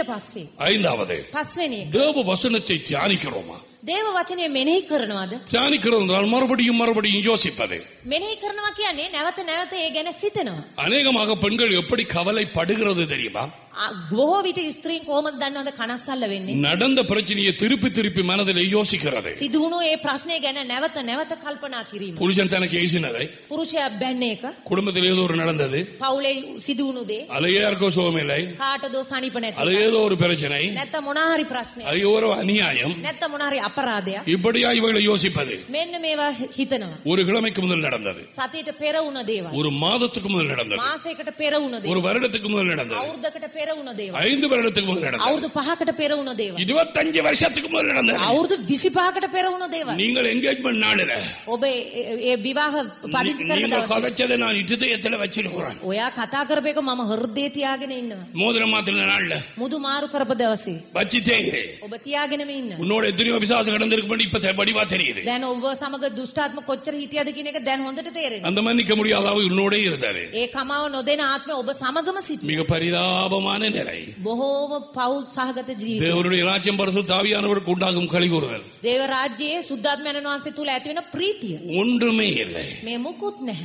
ඊට පස්සේ ஐந்தாவது පස්වෙනි එක. தேவ வசனத்தை தியானிக்கிறோமா දේව වචනය මෙනෙහි කරනවද? தியானிக்கிறது என்றால் மறுபடியும் மறுபடியும் யோசிப்பது මෙනෙහි කරනවා කියන්නේ නැවත නැවත ඒ ගැන සිතනවා. அநேகமாக பெண்கள் எப்படி கவலைப்படுகிறது தெரியுமா ආ, බොහෝ විට ස්ත්‍රීන් කොහොමද දන්නවද කනස්සල්ල වෙන්නේ? நடந்த பிரச்சனையை திருப்பி திருப்பி மனதில் யோசிக்கிறது සිදුවුණු ඒ ප්‍රශ්නය ගැන නැවත නැවත කල්පනා කිරීම. புருஷன் தனக்கு ஏசினதை පුරුෂයා බැන්න එක, குடும்பத்தில் ஏதோ ஒரு நடந்தது පවුලේ සිදුවුණු දේ, அது யாருக்கோ சுகமில்லை කාටදෝ සනීප නැති. அது එක. ஏதோ ஒரு பிரச்சனை නැත්නම් මොනාහරි ප්‍රශ්නයක්. அது ஒரு அநியாயம் නැත්නම් මොනාහරි අපරාධයක්. இப்படியா இவர்களை யோசிப்பது මෙන්න මේවා හිතනවා. ஒரு கிழமைக்கு முதல் நடந்தது සතියට පෙර වුණ දේවල්. ஒரு மாதத்துக்கு முதல் நடந்தது මාසයකට පෙර වුණ ஒரு දේවල්. வருடத்துக்கு முதல் நடந்தது අවුරුද්දකට පෙර වුණ දේවල්. ஐந்து வருடத்துக்கு முதல் நடந்தது අවුරුදු පහකට පෙර වුණ දේවල්. இருபத்தஞ்சு வருஷத்துக்கு முதல் நடந்தது අවුරුදු 25කට පෙර වුණ දේවල්. நீங்கள் என்கேஜ்மெண்ட் நாளில ඔබ ඒ- ඒ ඒ විවාහ පදිංචි කරන நீங்க දවසේ கதைச்சதை நான் இதயத்துல வச்சிருக்கிறேன் ඔයා කතා කරපු එක මම හෘදේ තියාගෙන ඉන්නවා. மோதிரம் மாத்திர நாள்ல මුදු මාරු කරපු දවසේ வச்சுட்டே இரு ඔබ තියාගෙනම ඉන්න. உன்னோட எத்தனையோ விசுவாசம் கடந்திருக்கு இப்ப தெ- வடிவா தெரியுது දැන් ඔබ සමග දුෂ්ටාත්ම කොච්චර හිටියද කියන එක දැන් හොඳට තේරෙනවා. அந்த மன்னிக்க முடியாத அளவு உன்னோட இருந்தது ඒ කමාව නොදෙන ආත්මය ඔබ සමගම සිටිය. மிக பரிதாபமான நிலை බොහෝම පව් සහගත ජීවිතය. தேவனுடைய ராஜ்யம் பரிசு தாவியானவருக்கு உண்டாகும் களி கூறுதல் දේව රාජ්‍යයේ සුද්ධාත්මයන් වහන්සේ තුල ඇතිවෙන ප්‍රීතිය. ஒன்றுமே இல்லை මේ මුකුත් නැහැ.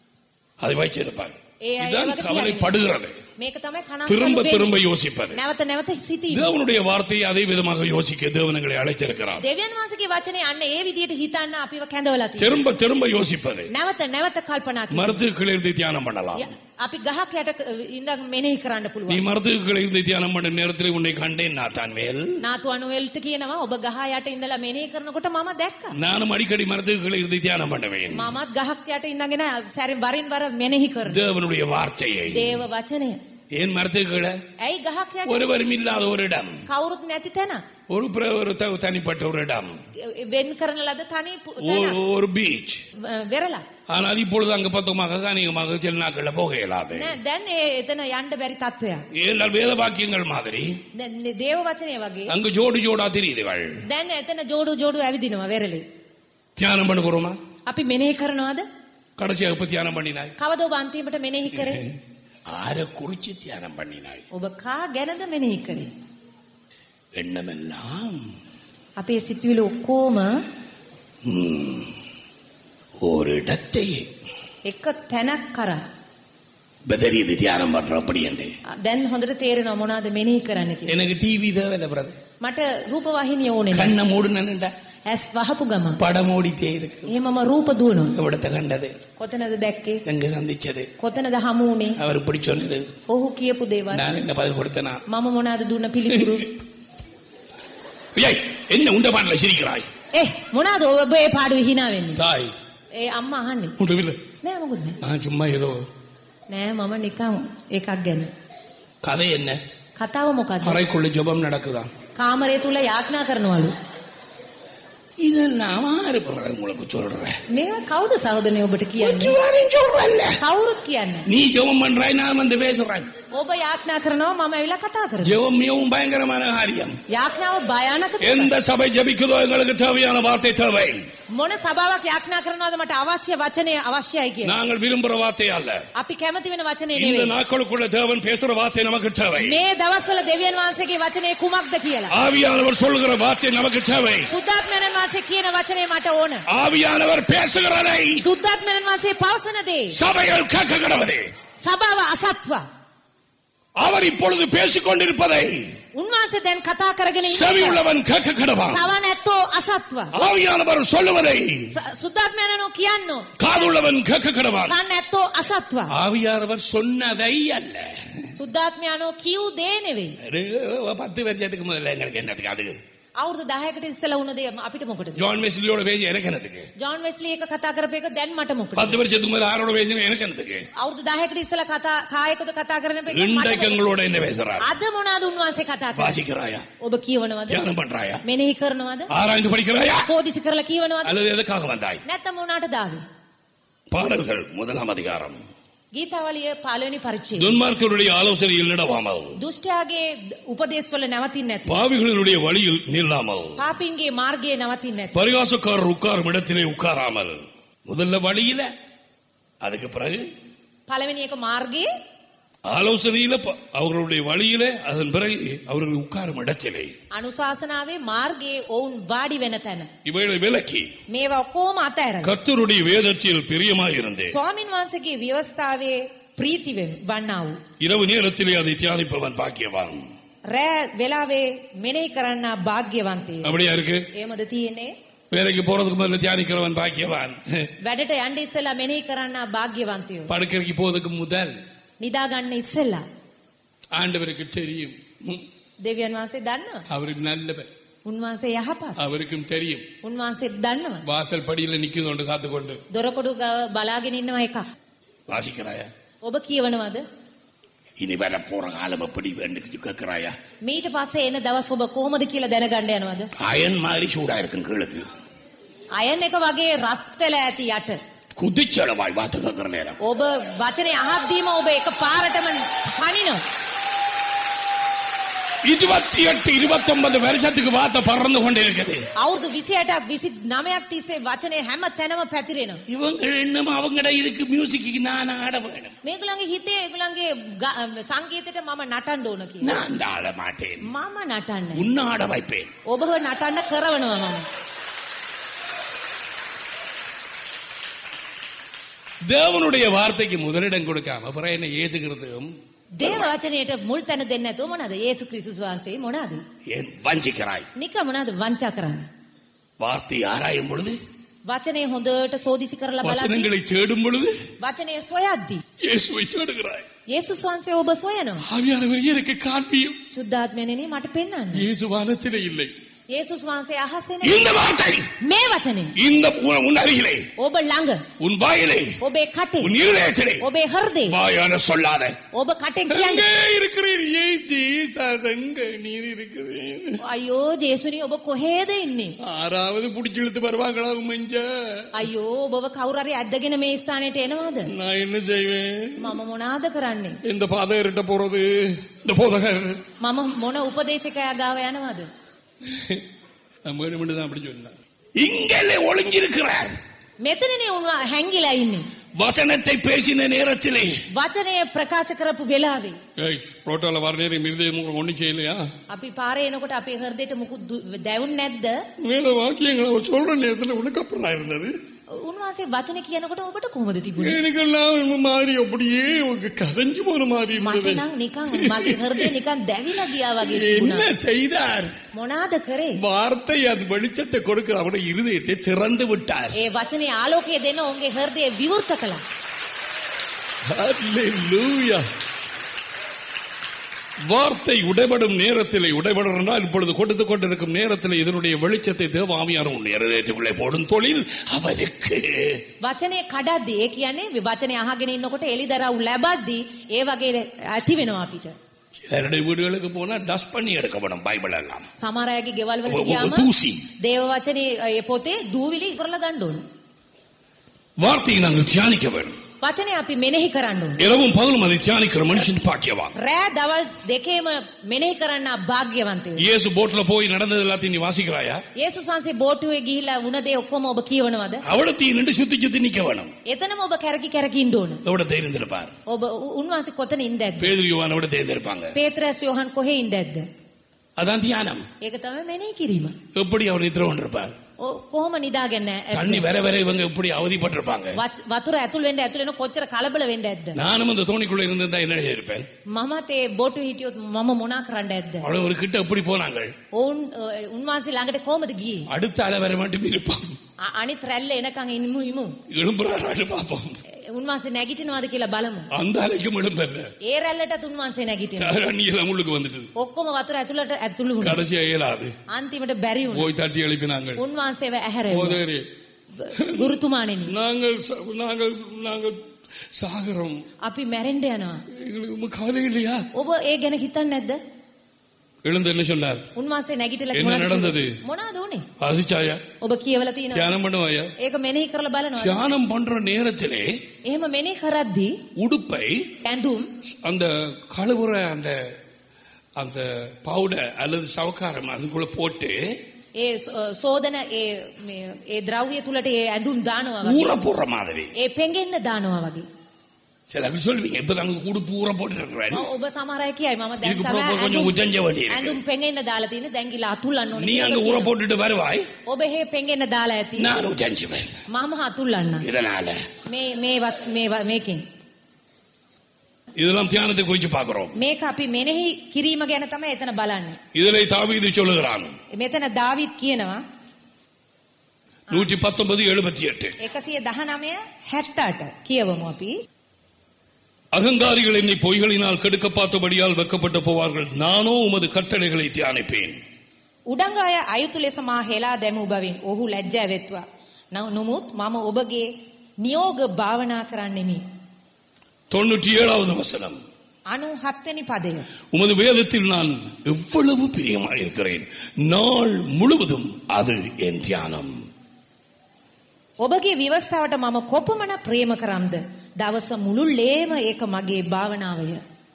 அதை வச்சிருப்பார் ඒ අය இதுதான் වගේ கவலைப்படுகிறது මේක තමයි திரும்ப කනස්සල්ල திரும்ப වෙන්නේ. யோசிப்பது නැවත නැවත සිටීම. தேவனுடைய வார்த்தையை அதே விதமாக யோசிக்க தேவனங்களை அழைத்திருக்கிறார் දෙවියන් වහන්සේගේ වචනේ අන්න ඒ විදිහට හිතන්න අපිව කැඳවලා තියෙනවා. திரும்ப திரும்ப யோசிப்பது නැවත නැවත කල්පනා කිරීම. மருத்துவக்களை இருந்து தியானம் பண்ணலாம் ය- අපි ගහක් යට ඉඳන් මෙනෙහි කරන්න நீ පුළුවන්. மருத்துவக்களை இருந்து தியானம் பண்ண நேரத்தில் உன்னை கண்டேன் நாத்தான் மேல் නාතු අනුවෙල්ට කියනවා ඔබ ගහ යට ඉඳලා මෙනෙහි කරනකොට මම දැක්කා. நானும் அடிக்கடி மருத்துவக்களை இருந்து தியானம் பண்ணுவேன் මමත් ගහක් යට ඉඳගෙන සැරින් වරින් වර මෙනෙහි කරනවා. தேவனுடைய வார்த்தையை දේව වචනය. ஏன் மருத்துவக்களை ඇයි ගහක් යට ஒருவரும் இல்லாத ஒரு இடம் කවුරුත් නැති තැන? ஒரு பிர- ஒரு த- தனிப்பட்ட ஒரு இடம் වෙන් කරන ලද තනි පු- ஒரு- තැන. ஒரு பீச் වෙරලා. ஆனால் இப்பொழுது அங்க பத்தமாக அநேகமாக சில நாட்கள்ல போக இயலாது නෑ දැන් ඒ එතන යන්න බැරි තත්වයක්. ஏனென்றால் வேத வாக்கியங்கள் மாதிரி දැන් මේ දේව වචනය වගේ அங்கு ஜோடி ஜோடா தெரியுதுகள் දැන් එතන ஜோடு ஜோடு ඇවිදිනවා වෙරළේ. தியானம் பண்ணுகிறோமா අපි මෙනෙහி කරනවද? கடைசியாக இப்ப தியானம் பண்ணினாய் කවද ඔබ අන්තිමට මෙනෙහි කරේ? ஆர குறிச்சு தியானம் பண்ணினாய் ඔබ කා ගැනද මෙනෙහි කරේ? எண்ணமெல்லாம் අපේ සිතුවිලි ඔක්කොම ம், ஒரு இடத்தை එක තැනක් කරා. பெதறியது தியானம் பண்ற அப்படி என்று දැන් හොඳට තේරෙනවා මොනවද මෙනෙහි කරන්න කියලා. எனக்கு டிவி தேவையில்ல பிரதர் මට රූපවාහිනිය ඕනේ නෑ. கண்ணை மூடுனேன்டா ඇස් වහපු ගම. படம் ஓடிட்டே இருக்கு එහෙමම ரூප දුවනවා. இവിடத்தை கண்டது කොතනද දැක්කේ? எங்க சந்திச்சது කොතනද හමු වුනේ? அவர் இப்படி சொன்னது ඔහු කියපු දේවල්. நான் என்ன பதில் கொடுத்தனா මම මොනවද දුන්න පිළිතුරු? ஏய் என்ன உண்ட பாடல சிரிக்கிறாய் ඒ මොනවද ඔබ ඒ පාඩුවේ hina වෙන්නේ? தாய் ඒ අම්මා අහන්නේ. முடிவில் නෑ මොකුත් නෑ. நான் சும்மா ஏதோ නෑ මම නිකන් එකක් ගැන. கதை என்ன කතාව මොකද්ද? அறைக்குள்ள ஜெபம் நடக்குதா කාමරය තුල යාඥා කරනවලු. இது நான் ஆறு பிரதர் உங்களுக்கு சொல்றேன் මේවා කවුද සහෝදරනේ ඔබට කියන්නේ? யாரையும் சொல்றேன்ல කවුරුත් කියන්නේ. நீ ஜெபம் பண்றாய் நான் வந்து பேசுறேன் ඔබ යාඥා කරනවා මම ඇවිල්ලා කතා කරනවා. ஜெபம் மிகவும் பயங்கரமான காரியம் යාඥාව භයානක දෙයක්. எந்த சபை ஜபிக்குதோ எங்களுக்கு தேவையான வார்த்தை தேவை මොන සභාවක් යාඥා කරනවද මට අවශ්‍ය වචනය අවශ්‍යයි කියලා. நாங்கள் விரும்புற வார்த்தை அல்ல අපි කැමති වෙන වචනේ இந்த නෙවෙයි. நாட்களுக்குள்ள தேவன் பேசுற வார்த்தை நமக்கு தேவை මේ දවස්වල දෙවියන් වහන්සේගේ වචනේ කුමක්ද කියලා. ஆவியானவர் சொல்லுகிற வார்த்தை நமக்கு தேவை සුද්ධාත්මයන් වහන්සේ කියන වචනේ මට ඕන. ஆவியானவர் பேசுகிறதை සුද්ධාත්මයන් වහන්සේ පවසන දේ சபைகள் கேட்க கிடவது සභාව අසත්ව. அவர் இப்பொழுது பேசிக் கொண்டிருப்பதை උන්වහන්සේ දැන් කතා කරගෙන செவி ඉන්නවා. உள்ளவன் கேட்க கிடவான் සවන ඇත්තෝ අසත්ව. ஆவியானவர் சொல்லுவதை සුද්ධාත්මයන්ෝ කියන්නෝ. காதுள்ளவன் கேட்க கிடவான் කන්න ඇත්තෝ අසත්ව. ஆவியானவர் சொன்னதை அல்ல සුද්ධාත්මයන්ෝ කියූ දේ නෙවෙයි. ஒரு பத்து வருஷத்துக்கு முதல்ல எங்களுக்கு என்னதுக்கு அது අවුරුදු 10කට ඉස්සෙල්ලා වුණ දේ අපිට මොකටද? ஜான் வெஸ்லியோட பேசி எனக்கு என்னதுக்கு ජෝන් වෙස්ලි එක කතා කරපු එක දැන් මට මොකටද? பத்து வருஷத்துக்கு முதல்ல ஆரோட பேசின எனக்கு என்னதுக்கு අවුරුදු 10කට ඉස්සෙල්ලා කතා කායකද කතා කරන එක මට இன்றைக்கு මොකටද? எங்களோட என்ன பேசுறார் අද මොනවාද උන්වහන්සේ කතා කරන්නේ? வாசிக்கிறாயா ඔබ කියවනවද? தியானம் பண்றாயா මෙනෙහි කරනවද? ஆராய்ந்து படிக்கிறாயா සෝදිසි කරලා කියවනවද? அல்லது எதுக்காக வந்தாய் නැත්නම් මොනාටද ආවේ? பாடல்கள் முதலாம் அதிகாரம் ගීතාවලිය පළවෙනි පරිච්ඡේදය. துன்மார்க்கருடைய ஆலோசனையில் நடவாமல் දුෂ්ටයාගේ උපදේශවල නවතින්නේ නැති. பாவிகளுடைய வழியில் நில்லாமல் පාපින්ගේ මාර්ගයේ නවතින්නේ නැති. பரிகாசக்காரர் உட்காரும் இடத்திலே உட்காராமல் முதல்ல வழியில அதுக்கு பிறகு පළවෙනි එක මාර්ගයේ ஆலோசனையில ப- அவர்களுடைய வழியில அதன் பிறகு அவர்கள் உட்காரும் இடத்திலே අනුශාසනාවේ මාර්ගයේ ඔවුන් වාඩි වෙන තැන. இவைகளை விலக்கி මේවා ඔක්කොම අතෑරගෙන. கர்த்தருடைய வேதத்தில் பிரியமாயிருந்தேன் ස්වාමින් වහන්සේගේ ව්‍යවස්ථාවේ ප්‍රීති වෙ- වන්නා වූ. இரவு நேரத்திலே அதை தியானிப்பவன் பாக்கியவான் රෑ වෙලාවේ මෙනෙහි කරන්න භාග්‍යවන්තය. அப்படியா இருக்கு ඒමද තියෙන්නේ. வேலைக்கு போறதுக்கு முதல்ல தியானிக்கிறவன் பாக்கியவான் වැඩට යන්ඩ ඉස්සලා මෙනෙහි කරන්න භාග්‍යවන්තයෝ. படுக்கைக்கு போவதுக்கு முதல் නිදාගන්න ඉස්සෙල්ලා. ஆண்டவருக்கு தெரியும் ம், දෙවියන් වහන්සේ දන්නවා. அவரு நல்லவர் උන්වහන්සේ යහපත්. அவருக்கும் தெரியும் උන්වහන්සේ දන්නවා. வாசல் படியில நிக்குது கொண்டு காத்து கொண்டு දොරකොඩු ගව බලාගෙන ඉන්නවා එකක්. வாசிக்கிறாயா ඔබ කියවනවද? இனி வர போற காலம் எப்படி வேண்டும் கேட்கிறாயா මීට පස්සේ එන දවස් ඔබ කොහොමද කියලා දැනගන්න යනවද? அயன் மாதிரி சூடா இருக்கும் கீழுக்கு අයන් එක වගේ රස්තල ඇති යට. குதிச்சளவாய் வாத்து கேட்கிற நேரம் ඔබ වචනේ අහද්දීම ඔබ එක පාරටම පනිනවා. இருபத்தி எட்டு இருபத்தி ஒன்பது வருஷத்துக்கு வார்த்தை பறந்து கொண்டு இருக்குது අවුරුදු 28ක් 29ක් තිස්සේ වචනේ හැම තැනම පැතිරෙනවා. இவங்க என்னமோ அவங்கட இதுக்கு மியூசிக்கு நான் ஆட வேணும் මේගොල්ලන්ගේ හිතේ ඒගොල්ලන්ගේ ග- සංගීතයට මම නටන්න ඕන කියලා. நான் ஆட மாட்டேன் මම නටන්නේ. உன்னை ஆட வைப்பேன் ඔබව නටන්න කරවනවා මම. தேவனுடைய வார்த்தைக்கு முதலிடம் கொடுக்காம அப்புறம் என்ன ஏசுகிறதும் දේව වචනයට මුල් තැන දෙන්නේ නැතුව මොනවාද? යේසු ක්‍රිස්තුස් වහන්සේ මොනවාද? ஏன் வஞ்சிக்கிறாய் නික මොනවාද වංචා කරන්නේ? வார்த்தை ஆராயும் பொழுது වචනේ හොඳට සෝදිසි කරලා බලද්දී வசனங்களை தேடும் பொழுது වචනේ සොයද්දී இயேசுவை தேடுகிறாய் යේසුස් වහන්සේ ඔබ සොයනවා. ஆவியானவர் எனக்கு காண்பியும் සුද්ධාත්මයනේ මට පෙන්වන්න. இயேசு வானத்திலே இல்லை යේසුස් වහන්සේ අහසේ இந்த வார்த்தை මේ වචනේ இந்த உன் உன் அருகிலே ඔබ ළඟ உன் வாயிலே ඔබේ කටේ உன் இருதயத்திலே ඔබේ හෘදේ வாயான சொல்லாத ඔබ කටෙන් எங்கே කියන්නේ இருக்கிறீர் ஏய் ஜீசஸ் எங்க நீர் இருக்கிறீர் අයියෝ ජේසුනි ඔබ කොහේද ඉන්නේ ஆறாவது புடிச்சு இழுத்து வருவாங்களா மஞ்ச අයියෝ ඔබව කවුරු හරි ඇද්දගෙන මේ ස්ථානයට එනවද நான் என்ன செய்வேன் මම මොනාද කරන්නේ இந்த பாதகர்கிட்ட போறது இந்த போதகர் මම මොන උපදේශකයා ගාව යනවද நான் வேணுமென்று தான் அப்படி சொன்னேன் இங்கே ஒளிஞ்சிருக்கிறார் මෙතනනේ උන්ව හැංගිලා ඉන්නේ வசனத்தை பேசின நேரத்திலே වචනය ප්‍රකාශ කරපු වෙලාවේ ஏய் ரோட்டால வர நேரம் இருதயம் ஒண்ணும் செய்யலையா අපි පාරේ එනකොට අපේ හෘදයට මුකුත් දු- දැවුන් නැද්ද வேத வாக்கியங்களை அவர் சொல்ற நேரத்துல உனக்கு அப்புறம் இருந்தது උන්වහන්සේ වචන කියනකොට ඔබට කොහොමද තිබුණේ எனக்கெல்லாம் ஒரு மாதிரி அப்படியே உங்க கரைஞ்சு போன மாதிரி මට இருந்தது නම් නිකන් මගේ හෘදේ නිකන් දැවිලා ගියා වගේ තිබුණා என்ன செய்தார் මොනාද කරේ வார்த்தை அது வெளிச்சத்தை கொடுக்கிற அவருடைய இருதயத்தை திறந்து விட்டார் ඒ වචනේ ආලෝකය දෙන ඔවුන්ගේ හෘදය විවෘත කළා Hallelujah. வார்த்தை உடைபடும் நேரத்திலே உடைபடும் என்றால் இப்பொழுது கொடுத்து கொண்டிருக்கும் நேரத்தில் இதனுடைய வெளிச்சத்தை தேவாமியார் உன் இருதயத்துக்குள்ளே போடும் தொழில் அவருக்கு වචනය කඩද්දී ඒ කියන්නේ වචනය අහගෙන ඉන්නකොට එලිදරව් ලැබද්දී ඒ වගේ ඇති වෙනවා අපිට சிலருடைய வீடுகளுக்கு போனா டஸ்ட் பண்ணி எடுக்கப்படும் பைபிள் எல்லாம் සමහර අයගේ ගෙවල් වලට ඔබ- ඔබ ගියාම දූසි. දේව වචනේ ඒ පොතේ දූවිලි ඉවරලා ගන්න ඕන வார்த்தையை நாங்கள் தியானிக்க வேண்டும் වචනේ අපි මෙනෙහි කරන්න ඕන இரவும் பகலும் அதை தியானிக்கிற மனுஷன் பாக்கியவான் රෑ දවල් දෙකේම මෙනෙහි කරන්න භාග්‍යවන්තයෝ இயேசு போட்ல போய் நடந்தது எல்லாத்தையும் நீ வாசிக்கிறாயா යේසුස් වහන්සේ බෝට්ටුවේ ගිහිලා වුණ දේ ඔක්කොම ඔබ කියවනවද அவடத்தையும் நின்று சுத்தி சுத்தி நிக்க வேணும் එතනම ඔබ කැරකි කැරකි ඉන්න ඕන அவட தேர்ந்திருப்பார் ඔබ උ- උන්වහන්සේ කොතන ඉඳද්ද பேதுருவான் அவட தேர்ந்திருப்பாங்க පේත්‍රස් යෝහන් කොහේ ඉඳද්ද அதான் தியானம் ඒක තමයි මෙනෙහි කිරීම எப்படி அவர் நித்திர கொண்டிருப்பார் ඔ- කොහොම නිදාගන්න தண்ணி வர வர இவங்க எப்படி அவதிப்பட்டிருப்பாங்க වතුර ඇතුල් වෙන්න ඇතුල් වෙන කොච්චර කලබල වෙන්න ඇද්ද நானும் அந்த தோணிக்குள்ள இருந்திருந்தா என்ன இருப்பேன் මමත් ඒ බෝට්ටු හිටියොත් මම මොනා කරන්න ඇද්ද அவ்வளவு ஒரு கிட்ட எப்படி போனாங்க ඔවුන් අ, උන්වහන්සේ ළඟට කොහමද ගියේ அடுத்த அலை வர மட்டும் இருப்பான் අ- අනිත් රැල්ල එනකන් ඉමු ඉමු எழும்புறாரு பார்ப்போம் උන්වහන්සේ නැගිටිනවද කියලා බලමු அந்த அலைக்கும் எழும்பல்ல ඒ රැල්ලටත් උන්වහන්සේ නැගිටිනවා தண்ணி எல்லாம் உள்ளுக்கு வந்துட்டு ඔක්කොම වතුර ඇතුළට ඇතුළු වුණා கடைசியா இயலாது අන්තිමට බැරි වුණා போய் தட்டி எழுப்பினாங்க උන්වහන්සේව ඇහැරෙව්වා போதேரி ගුරුතුමාණෙනි நாங்கள் ச- நாங்கள் நாங்கள் சாகரம் අපි මැරෙන්න යනවා எங்களுக்கு கவலை இல்லையா ඔබ ඒ ගැන හිතන්නේ නැද්ද எழுந்து என்ன சொன்னார் උන්වහන්සේ නැගිටලා என்ன මොනවද நடந்தது? කිව්වේ? මොනවද උනේ வாசிச்சாயா ඔබ කියවලා තියෙනවා தியானம் பண்ணுவாயா ඒක මෙනෙහි කරලා බලනවා தியானம் பண்ற நேரத்திலே එහෙම මෙනෙහි කරද්දී உடுப்பை ඇඳුම් அந்த கழுவுற அந்த அந்த பவுடர் அல்லது சவக்காரம் அதுக்குள்ள போட்டு ඒ සෝ- සෝදන ඒ මේ- ඒ ද්‍රව්‍ය තුලට ඒ ඇඳුම් දානවා වගේ ஊற போடுற மாதிரி ඒ පෙඟෙන්න දානවා වගේ சில சொல்லுவீங்க இப்ப நாங்க உடுப்பு ஊற போட்டு இருக்கிறேன் ඔව්, ඔබ සමහර අය කියයි මම දැන් இதுக்கு තමයි அப்புறம் கொஞ்சம் ඇඳුම්- උජංජ වටි இருக்கு. ඇඳුම් පෙඟෙන්න දාලා තියෙන්නේ දැන් ගිලා අතුල්ලන්න ඕනේ நீ කියලා அங்க ඔබ ஊற කියනවා. போட்டுட்டு வருவாய் ඔබ එහෙ පෙඟෙන්න දාලා ඇති நானும் ஜஞ்சுவேன் මම අතුල්ලන්න இதனால මේ මේ වත්- මේ ව- මේකෙන් இதெல்லாம் தியானத்தை குறிச்சு பார்க்கிறோம் මේක අපි මෙනෙහි කිරීම ගැන තමයි එතන බලන්නේ இதிலே தாவீது சொல்லுகிறான் මෙතන දාවිත් කියනවා நூற்றி பத்தொன்பது எழுபத்தி எட்டு 119 78 කියවමු අපි அகங்காரிகள் என்னை பொய்களினால் கெடுக்க பார்த்தபடியால் வெக்கப்பட்டு போவார்கள் நானோ உமது கட்டளைகளை தியானிப்பேன் උඩඟ අය අයුතු ලෙස මා හෙලා දැමූ බවින් ඔහු ලැජ්ජා වෙත්වා. නව- නමුත් මම ඔබගේ නියෝග භාවනා කරන්නෙමි. தொண்ணூற்றி ஏழாவது வசனம் 97 වෙනි පදය. உமது வேதத்தில் நான் எவ்வளவு பிரியமாயிருக்கிறேன் நாள் முழுவதும் அது என் தியானம் ඔබගේ විවස්ථාවට මම කොපමණ ප්‍රේම කරම්ද? දවස මුළුල්ලේම ඒක මගේ භාවනාවය.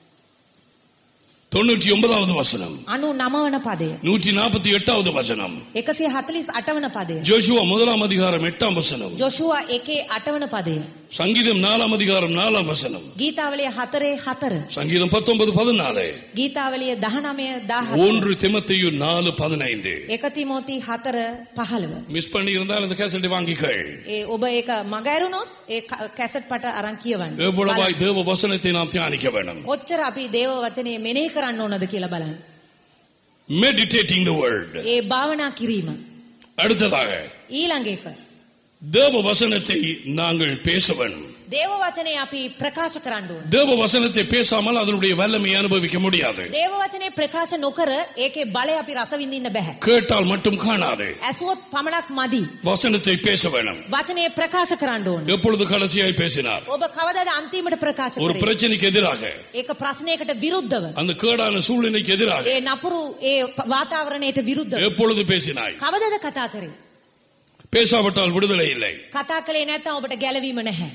தொண்ணூற்றி ஒன்பதாவது வசனம் 99 වන පදය. நூற்றி நாற்பத்தி எட்டாவது வசனம் 148 වන පදය. ஜோஷுவா முதலாம் அதிகாரம் எட்டாம் வசனம் ජොෂුවා 1 8 වන පදය. சங்கீதம் நாலாம் அதிகாரம் நாலாம் வசனம் ගීතාවලිය 4 4. சங்கீதம் பத்தொன்பது பதினாலு ගීතාවලිය 19 17. ஒன்று திமத்தையு நாலு பதினைந்து 1 තිමෝති 4 15. மிஸ் பண்ணி இருந்தால் அந்த கேசட்டை வாங்கிக்கள் ඒ ඔබ ඒක මගහැරුණොත් ඒ ක- කැසට් පට අරන් කියවන්න. எவ்வளவாய் தேவ வசனத்தை நாம் தியானிக்க வேண்டும் කොච්චර අපි දේව වචනේ මෙනෙහි කරන්න ඕනද කියලා බලන්න. மெடிடேட்டிங் த வேர்ல்ட் ඒ භාවනා කිරීම. அடுத்ததாக ඊළඟ එක. தேவ வசனத்தை நாங்கள் பேச வேண்டும் දේව වචනේ අපි ප්‍රකාශ කරන්න ඕන. தேவ வசனத்தை பேசாமல் அதனுடைய வல்லமையை அனுபவிக்க முடியாது දේව වචනේ ප්‍රකාශ නොකර ඒකේ බලය අපි රස විඳින්න බෑ. கேட்டால் மட்டும் காணாது ඇසුවොත් පමණක් මදි. வசனத்தை பேச வேணும் වචනේ ප්‍රකාශ කරන්න ඕන. எப்பொழுது கடைசியாய் பேசினார் ඔබ කවදාද අන්තිමට ප්‍රකාශ ஒரு කරේ? பிரச்சனைக்கு எதிராக ඒක ප්‍රශ්නයකට විරුද්ධව. அந்த கேடான சூழ்நிலைக்கு எதிராக ඒ නපුරු ඒ ප- වාතාවරණයට විරුද්ධව. எப்பொழுது பேசினாய் කවදද කතා කරේ? பேசாவிட்டால் விடுதலை இல்லை කතා කළේ නැත්නම් ඔබට ගැලවීම නැහැ.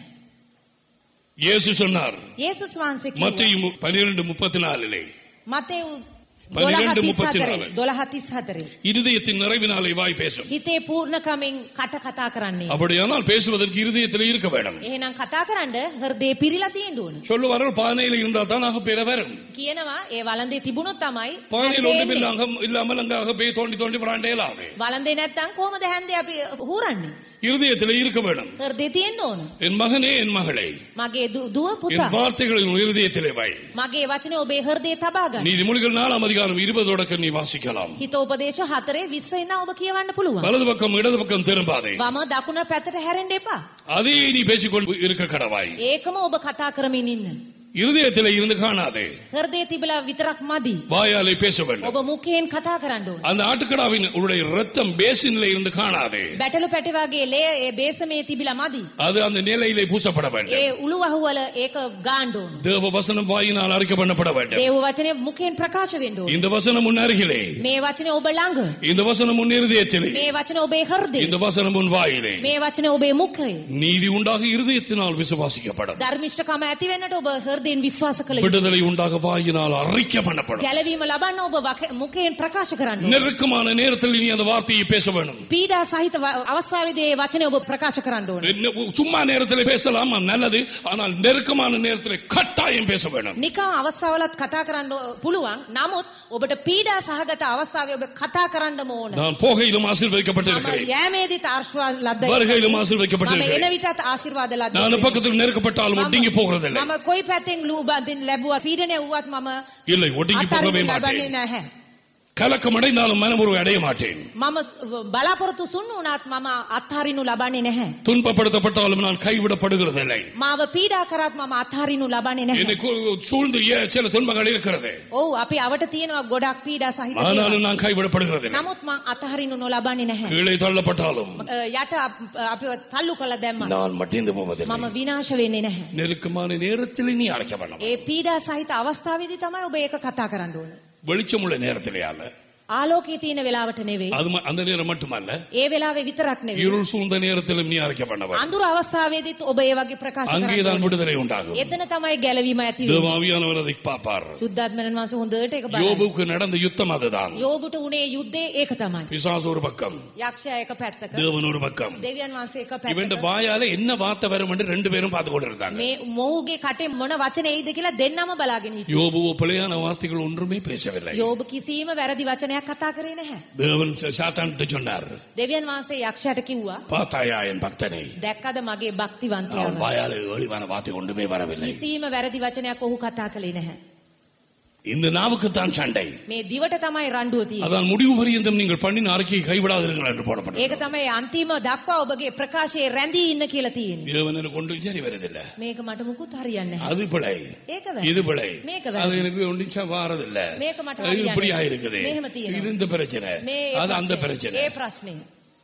இயேசு சொன்னார் යේසුස් වහන්සේ කිව්වා மத்திய பனிரெண்டு முப்பத்தி நாலிலே මතෙව් 12 12:34 12:34 இருதயத்தின் நிறைவினாலே வாய் பேசும் හිතේ පූර්ණකමින් කට කතා කරන්නේ. அப்படியானால் பேசுவதற்கு இருதயத்தில் இருக்க வேண்டும் එහෙනම් කතා කරන්න හෘදේ පිරීලා තියෙන්න ඕන. சொல்லுவார்கள் பானையில் இருந்தா தான் அகப்பேற வரும் කියනවා ඒ වළඳේ තිබුණොත් තමයි பானையில் හැන්දේ ஒன்றும் එන්නේ. இல்லாம இல்லாமல் அங்க அகப்பையை தோண்டி தோண்டி விளாண்டே இல்லாது වළඳේ නැත්තම් කොහොමද හැන්දේ අපි හූරන්නේ? இருதயத்தில் இருக்க வேண்டும் හෘදේ තියෙන්න ඕන. என் மகனே என் மகளே මගේ දු- දුව පුතා என் வார்த்தைகளை உன் இருதயத்திலே வை මගේ වචනේ ඔබේ හෘදේ තබා ගන්න. நீதிமொழிகள் நாலாம் அதிகாரம் இருபது தொடக்க நீ வாசிக்கலாம் හිත උපදේශ හතරේ 20 ඉන්න ඔබ කියවන්න පුළුවන්. வலது பக்கம் இடது பக்கம் திரும்பாதே වම දකුණ පැත්තට හැරෙන්න එපා. அதே நீ பேசிக்கொண்டு இருக்க கடவாய் ඒකම ඔබ කතා කරමින් ඉන්න. இருதயத்திலே இருந்து காணாதே හෘදේ තිබලා විතරක් මදි. வாயாலே பேச வேண்டும் ඔබ මුඛයෙන් කතා කරන්න ඕන. அந்த ஆட்டுக்கடாவின் உடைய ரத்தம் பேசினிலே இருந்து காணாதே බැටළු පැටි වගේ ලේ ඒ බේසමේ තිබිලා මදි. அது அந்த நிலையிலே பூசப்பட வேண்டும் ඒ උළුවහුවල ඒක ගාන්න ඕන. தேவ வசனம் வாயினால் அறிக்கை பண்ணப்பட வேண்டும் දේව වචනේ මුඛයෙන් ප්‍රකාශ වෙන්න ඕන. இந்த வசனம் உன் அருகிலே මේ වචනේ ඔබ ළඟ. இந்த வசனம் உன் இருதயத்திலே මේ වචනේ ඔබේ හෘදේ. இந்த வசனம் உன் வாயிலே මේ වචනේ ඔබේ මුඛයේ. நீதி உண்டாக இருதயத்தினால் விசுவாசிக்கப்படும் ධර්මිෂ්ඨකම ඇති වෙන්නට ඔබ හෘදයෙන් විශ්වාස කළ යුතුයි. விடுதலை உண்டாக வாயினால் அறிக்கை பண்ணப்படும் ගැලවීම ලබන්න ඔබ වක- මුඛයෙන් ප්‍රකාශ කරන්න ඕන. நெருக்கமான நேரத்தில் நீ அந்த வார்த்தையை பேச வேண்டும் පීඩා සහිත ව- අවස්ථාවේදී ඒ වචනේ ඔබ ප්‍රකාශ කරන්න ඕන. என்ன- சும்மா நேரத்தில் பேசலாம் நல்லது ஆனால் நெருக்கமான நேரத்தில் கட்டாயம் பேச வேண்டும் නිකම් අවස්ථාවලත් කතා කරන්න පුළුවන්. නමුත් ඔබට පීඩා සහගත අවස්ථාවේ ඔබ කතා කරන්නම ඕන. நான் போகையிலும் මම ஆசீர்வதிக்கப்பட்டிருக்கிறேன் යෑමේදීත් ආශිර්වාද ලද්දා. வருகையிலும் මම ஆசீர்வதிக்கப்பட்டிருக்கிறேன் එන විටත් ආශිර්වාද ලද්දා. நான் பக்கத்தில் நெருக்கப்பட்டாலும் ஒடுங்கி போகிறதில்லை මම කොයි පැත්තෙන් ලූබදින් ලැබුවා පීඩනය වුවත් මම இல்லை ஒடுங்கி போகவே අත්හරින්න ලබන්නේ மாட்டேன் නැහැ. கலக்கம் அடைந்தாலும் மனமுறை அடைய மாட்டேன் මම බලාපොරොත්තු සුන් වුණත් මම අත්හරිනු ලබන්නේ නැහැ. துன்பப்படுத்தப்பட்டாலும் நான் கைவிடப்படுகிறதில்லை මාව පීඩා කරත් මම අත්හරිනු ලබන්නේ නැහැ. என்னை கு- சூழ்ந்து ஏ- சில துன்பங்கள் இருக்கிறது ඔව් අපි අවට තියෙනවා ගොඩක් පීඩා සහිත දේවල්. ஆனாலும் நான் கைவிடப்படுகிறதில்லை නමුත් මං අතහරිනු නොලබන්නේ නැහැ. கீழே தள்ளப்பட்டாலும் අ, යට අප- අපිව තල්ලු කළ දැම්ම. நான் மட்டிந்து போவதில்லை මම විනාශ වෙන්නේ නැහැ. நெருக்கமான நேரத்தில் நீ அழைக்க வேண்டாம் ඒ පීඩා සහිත අවස්ථාවේදී තමයි ඔබ ඒක කතා කරන්න ඕනේ. வெளிச்சமுள்ள நேரத்திலே அல்ல ආලෝකයේ තියෙන වෙලාවට නෙවෙයි. அது ம- அந்த நேரம் மட்டுமல்ல ඒ වෙලාවේ විතරක් නෙවෙයි. இருள் சூழ்ந்த நேரத்திலும் நீ அரைக்கப்படவர் අඳුර අවස්ථාවේදීත් ඔබ ඒ වගේ ප්‍රකාශ அங்கேதான் කරන්න ඕනේ. விடுதலை உண்டாகும் එතන තමයි ගැලවීම ඇති වෙන්නේ. தேவாவியானவர் அதை பார்ப்பார் සුද්ධාත්මයන් වහන්සේ හොඳට ඒක බලයි. யோபுக்கு நடந்த யுத்தம் அதுதான் යෝබුට උනේ යුද්ධේ ඒක තමයි. பிசாசு ஒரு பக்கம் යක්ෂයා එක පැත්තක, தேவன் ஒரு பக்கம் දෙවියන් වහන්සේ එක இவன் පැත්තක. வாயால என்ன வார்த்தை வரும் என்று ரெண்டு பேரும் பார்த்து கொண்டிருந்தாங்க මේ මොහුගේ කටේ මොන වචන එයිද කියලා දෙන්නම බලාගෙන හිටියා. யோபுவோ பிழையான வார்த்தைகள் ஒன்றுமே பேசவில்லை යෝබ කිසිම වැරදි වචනයක් කතා කරේ නැහැ. தேவன் சாத்தான் சொன்னார் දෙවියන් වහන්සේ යක්ෂයාට කිව්වා பார்த்தாயா என் பக்தனை දැක්කද මගේ அவன் භක්තිවන්තයාව. வாயால ஒளிவான வார்த்தை ஒன்றுமே வரவில்லை කිසිම වැරදි වචනයක් ඔහු කතා කළේ නැහැ. இந்த நாவுக்குத்தான் சண்டை මේ දිවට තමයි රණ්ඩුව තියෙන්නේ. அதான் முடிவு பரியந்தம் நீங்கள் பண்ணின அறிக்கையை கைவிடாதீர்கள் என்று போடப்பட்டது ඒක තමයි අන්තිම දක්වා ඔබගේ ප්‍රකාශයේ රැඳී ඉන්න කියලා තියෙන්නේ. தேவன் எனக்கு ஒன்றும் சரி வருதில்லை මේක මට මුකුත් හරියන්නේ නැහැ. அது பிழை ඒක இது වැරදි. பிழை මේක அது වැරදි. எனக்கு ஒன்றும் வாரதில்ல මේක මට இது හරියන්නේ இப்படியா නැහැ. இருக்குது මෙහෙම තියෙනවා. இது இந்த பிரச்சனை මේ ඒ அது அந்த ප්‍රශ්නේ. பிரச்சனை ඒ ප්‍රශ්නේ.